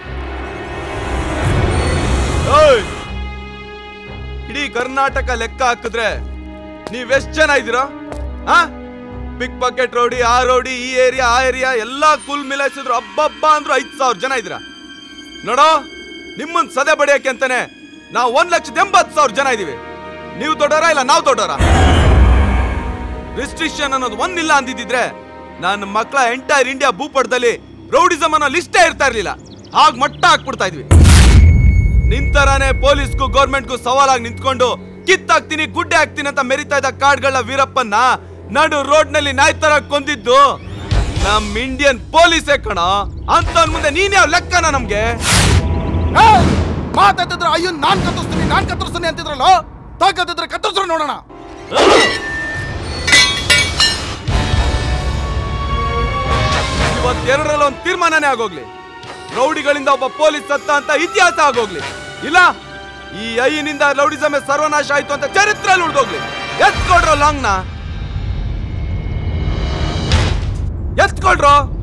ಓಯ್ ಇಡೀ ಕರ್ನಾಟಕ ಲೆಕ್ಕ ಹಾಕಿದ್ರೆ ನೀವೆಷ್ಟ್ ಜನ ಇದ್ದೀರಾ ಆ ಪಿಕ್ ಪಾಕೆಟ್ ರೌಡಿ ಆ ರೌಡಿ ಈ ಏರಿಯಾ ಆ ಏರಿಯಾ ಎಲ್ಲಾ ಕುಲ್ ಮಿಲಾಯಿಸಿದ್ರು ಹಬ್ಬಬ್ಬ ಅಂದ್ರು ಐದ್ ಸಾವಿರ ಜನ ಇದ್ದೀರಾ ನೋಡೋ ನಿಮ್ಮನ್ ಸದೆ ಬಡಿಯಕ್ಕೆ ಅಂತಾನೆ ನಾವು ಒಂದ್ ಲಕ್ಷದ ಎಂಬತ್ತು ಸಾವಿರ ಜನ ಇದೀವಿ ನೀವು ದೊಡ್ಡವರ ಇಲ್ಲ ನಾವು ದೊಡ್ಡವರ ರಿಸ್ಟ್ರಿಕ್ಷನ್ ಅನ್ನೋದು ಒಂದಿಲ್ಲ ಅಂದಿದ್ರೆ ನನ್ನ ಮಕ್ಕಳ ಎಂಟೈರ್ ಇಂಡಿಯಾ ಭೂಪಟದಲ್ಲಿ ರೌಡಿಸಮ್ ಅನ್ನೋ ಲಿಸ್ಟೇ ಇರ್ತಾ ಇರ್ಲಿಲ್ಲ ಆಗ ಮಟ್ಟ ಹಾಕ್ಬಿಡ್ತಾ ಇದ್ವಿ ನಿಂತರಾನೇ ಪೊಲೀಸ್ಗೂ ಗೌರ್ಮೆಂಟ್ಗೂ ಸವಾಲಾಗಿ ನಿಂತ್ಕೊಂಡು ಕಿತ್ತಾಕ್ತೀನಿ ಗುಡ್ಡೆ ಹಾಕ್ತೀನಿ ಅಂತ ಮೆರಿತಾ ಇದ್ದ ಕಾರ್ಡ್ಗಳ ವೀರಪ್ಪನ್ನ ನಡು ರೋಡ್ ನಲ್ಲಿ ನಾಯಿ ತರ ಕೊಂದಿದ್ದು ನಮ್ ಇಂಡಿಯನ್ ಪೊಲೀಸೇ ಕಣ ಅಂತ ಮುಂದೆ ನೀನ್ ಯಾವ ಲೆಕ್ಕನ ನಮ್ಗೆ ಮಾತಾಡ್ತಿದ್ರೆ ಅಯ್ಯೋ ನಾನ್ ಕತ್ತರಿಸ್ತೀನಿ ನಾನ್ ಕತ್ತರಿಸ್ತೀನಿ ಅಂತಿದ್ರಲ್ಲ ತಾಕತ್ತಿದ್ರೆ ಕತ್ತರಿಸ್ರು ನೋಡೋಣ ಇವತ್ತೆರಡರಲ್ಲಿ ಒಂದು ತೀರ್ಮಾನನೇ ಆಗೋಗ್ಲಿ ರೌಡಿಗಳಿಂದ ಒಬ್ಬ ಪೊಲೀಸ್ ಸತ್ತ ಅಂತ ಇತಿಹಾಸ ಆಗೋಗ್ಲಿ ಇಲ್ಲ ಈ ಐನಿಂದ ರೌಡಿಸಮೆ ಸರ್ವನಾಶ ಆಯ್ತು ಅಂತ ಚರಿತ್ರೆಯಲ್ಲಿ ಉಳ್ದೋಗ್ಲಿ ಎತ್ಕೊಡ್ರೋ ಲಾಂಗ್ನ ಎತ್ಕೊಳ್ರೋ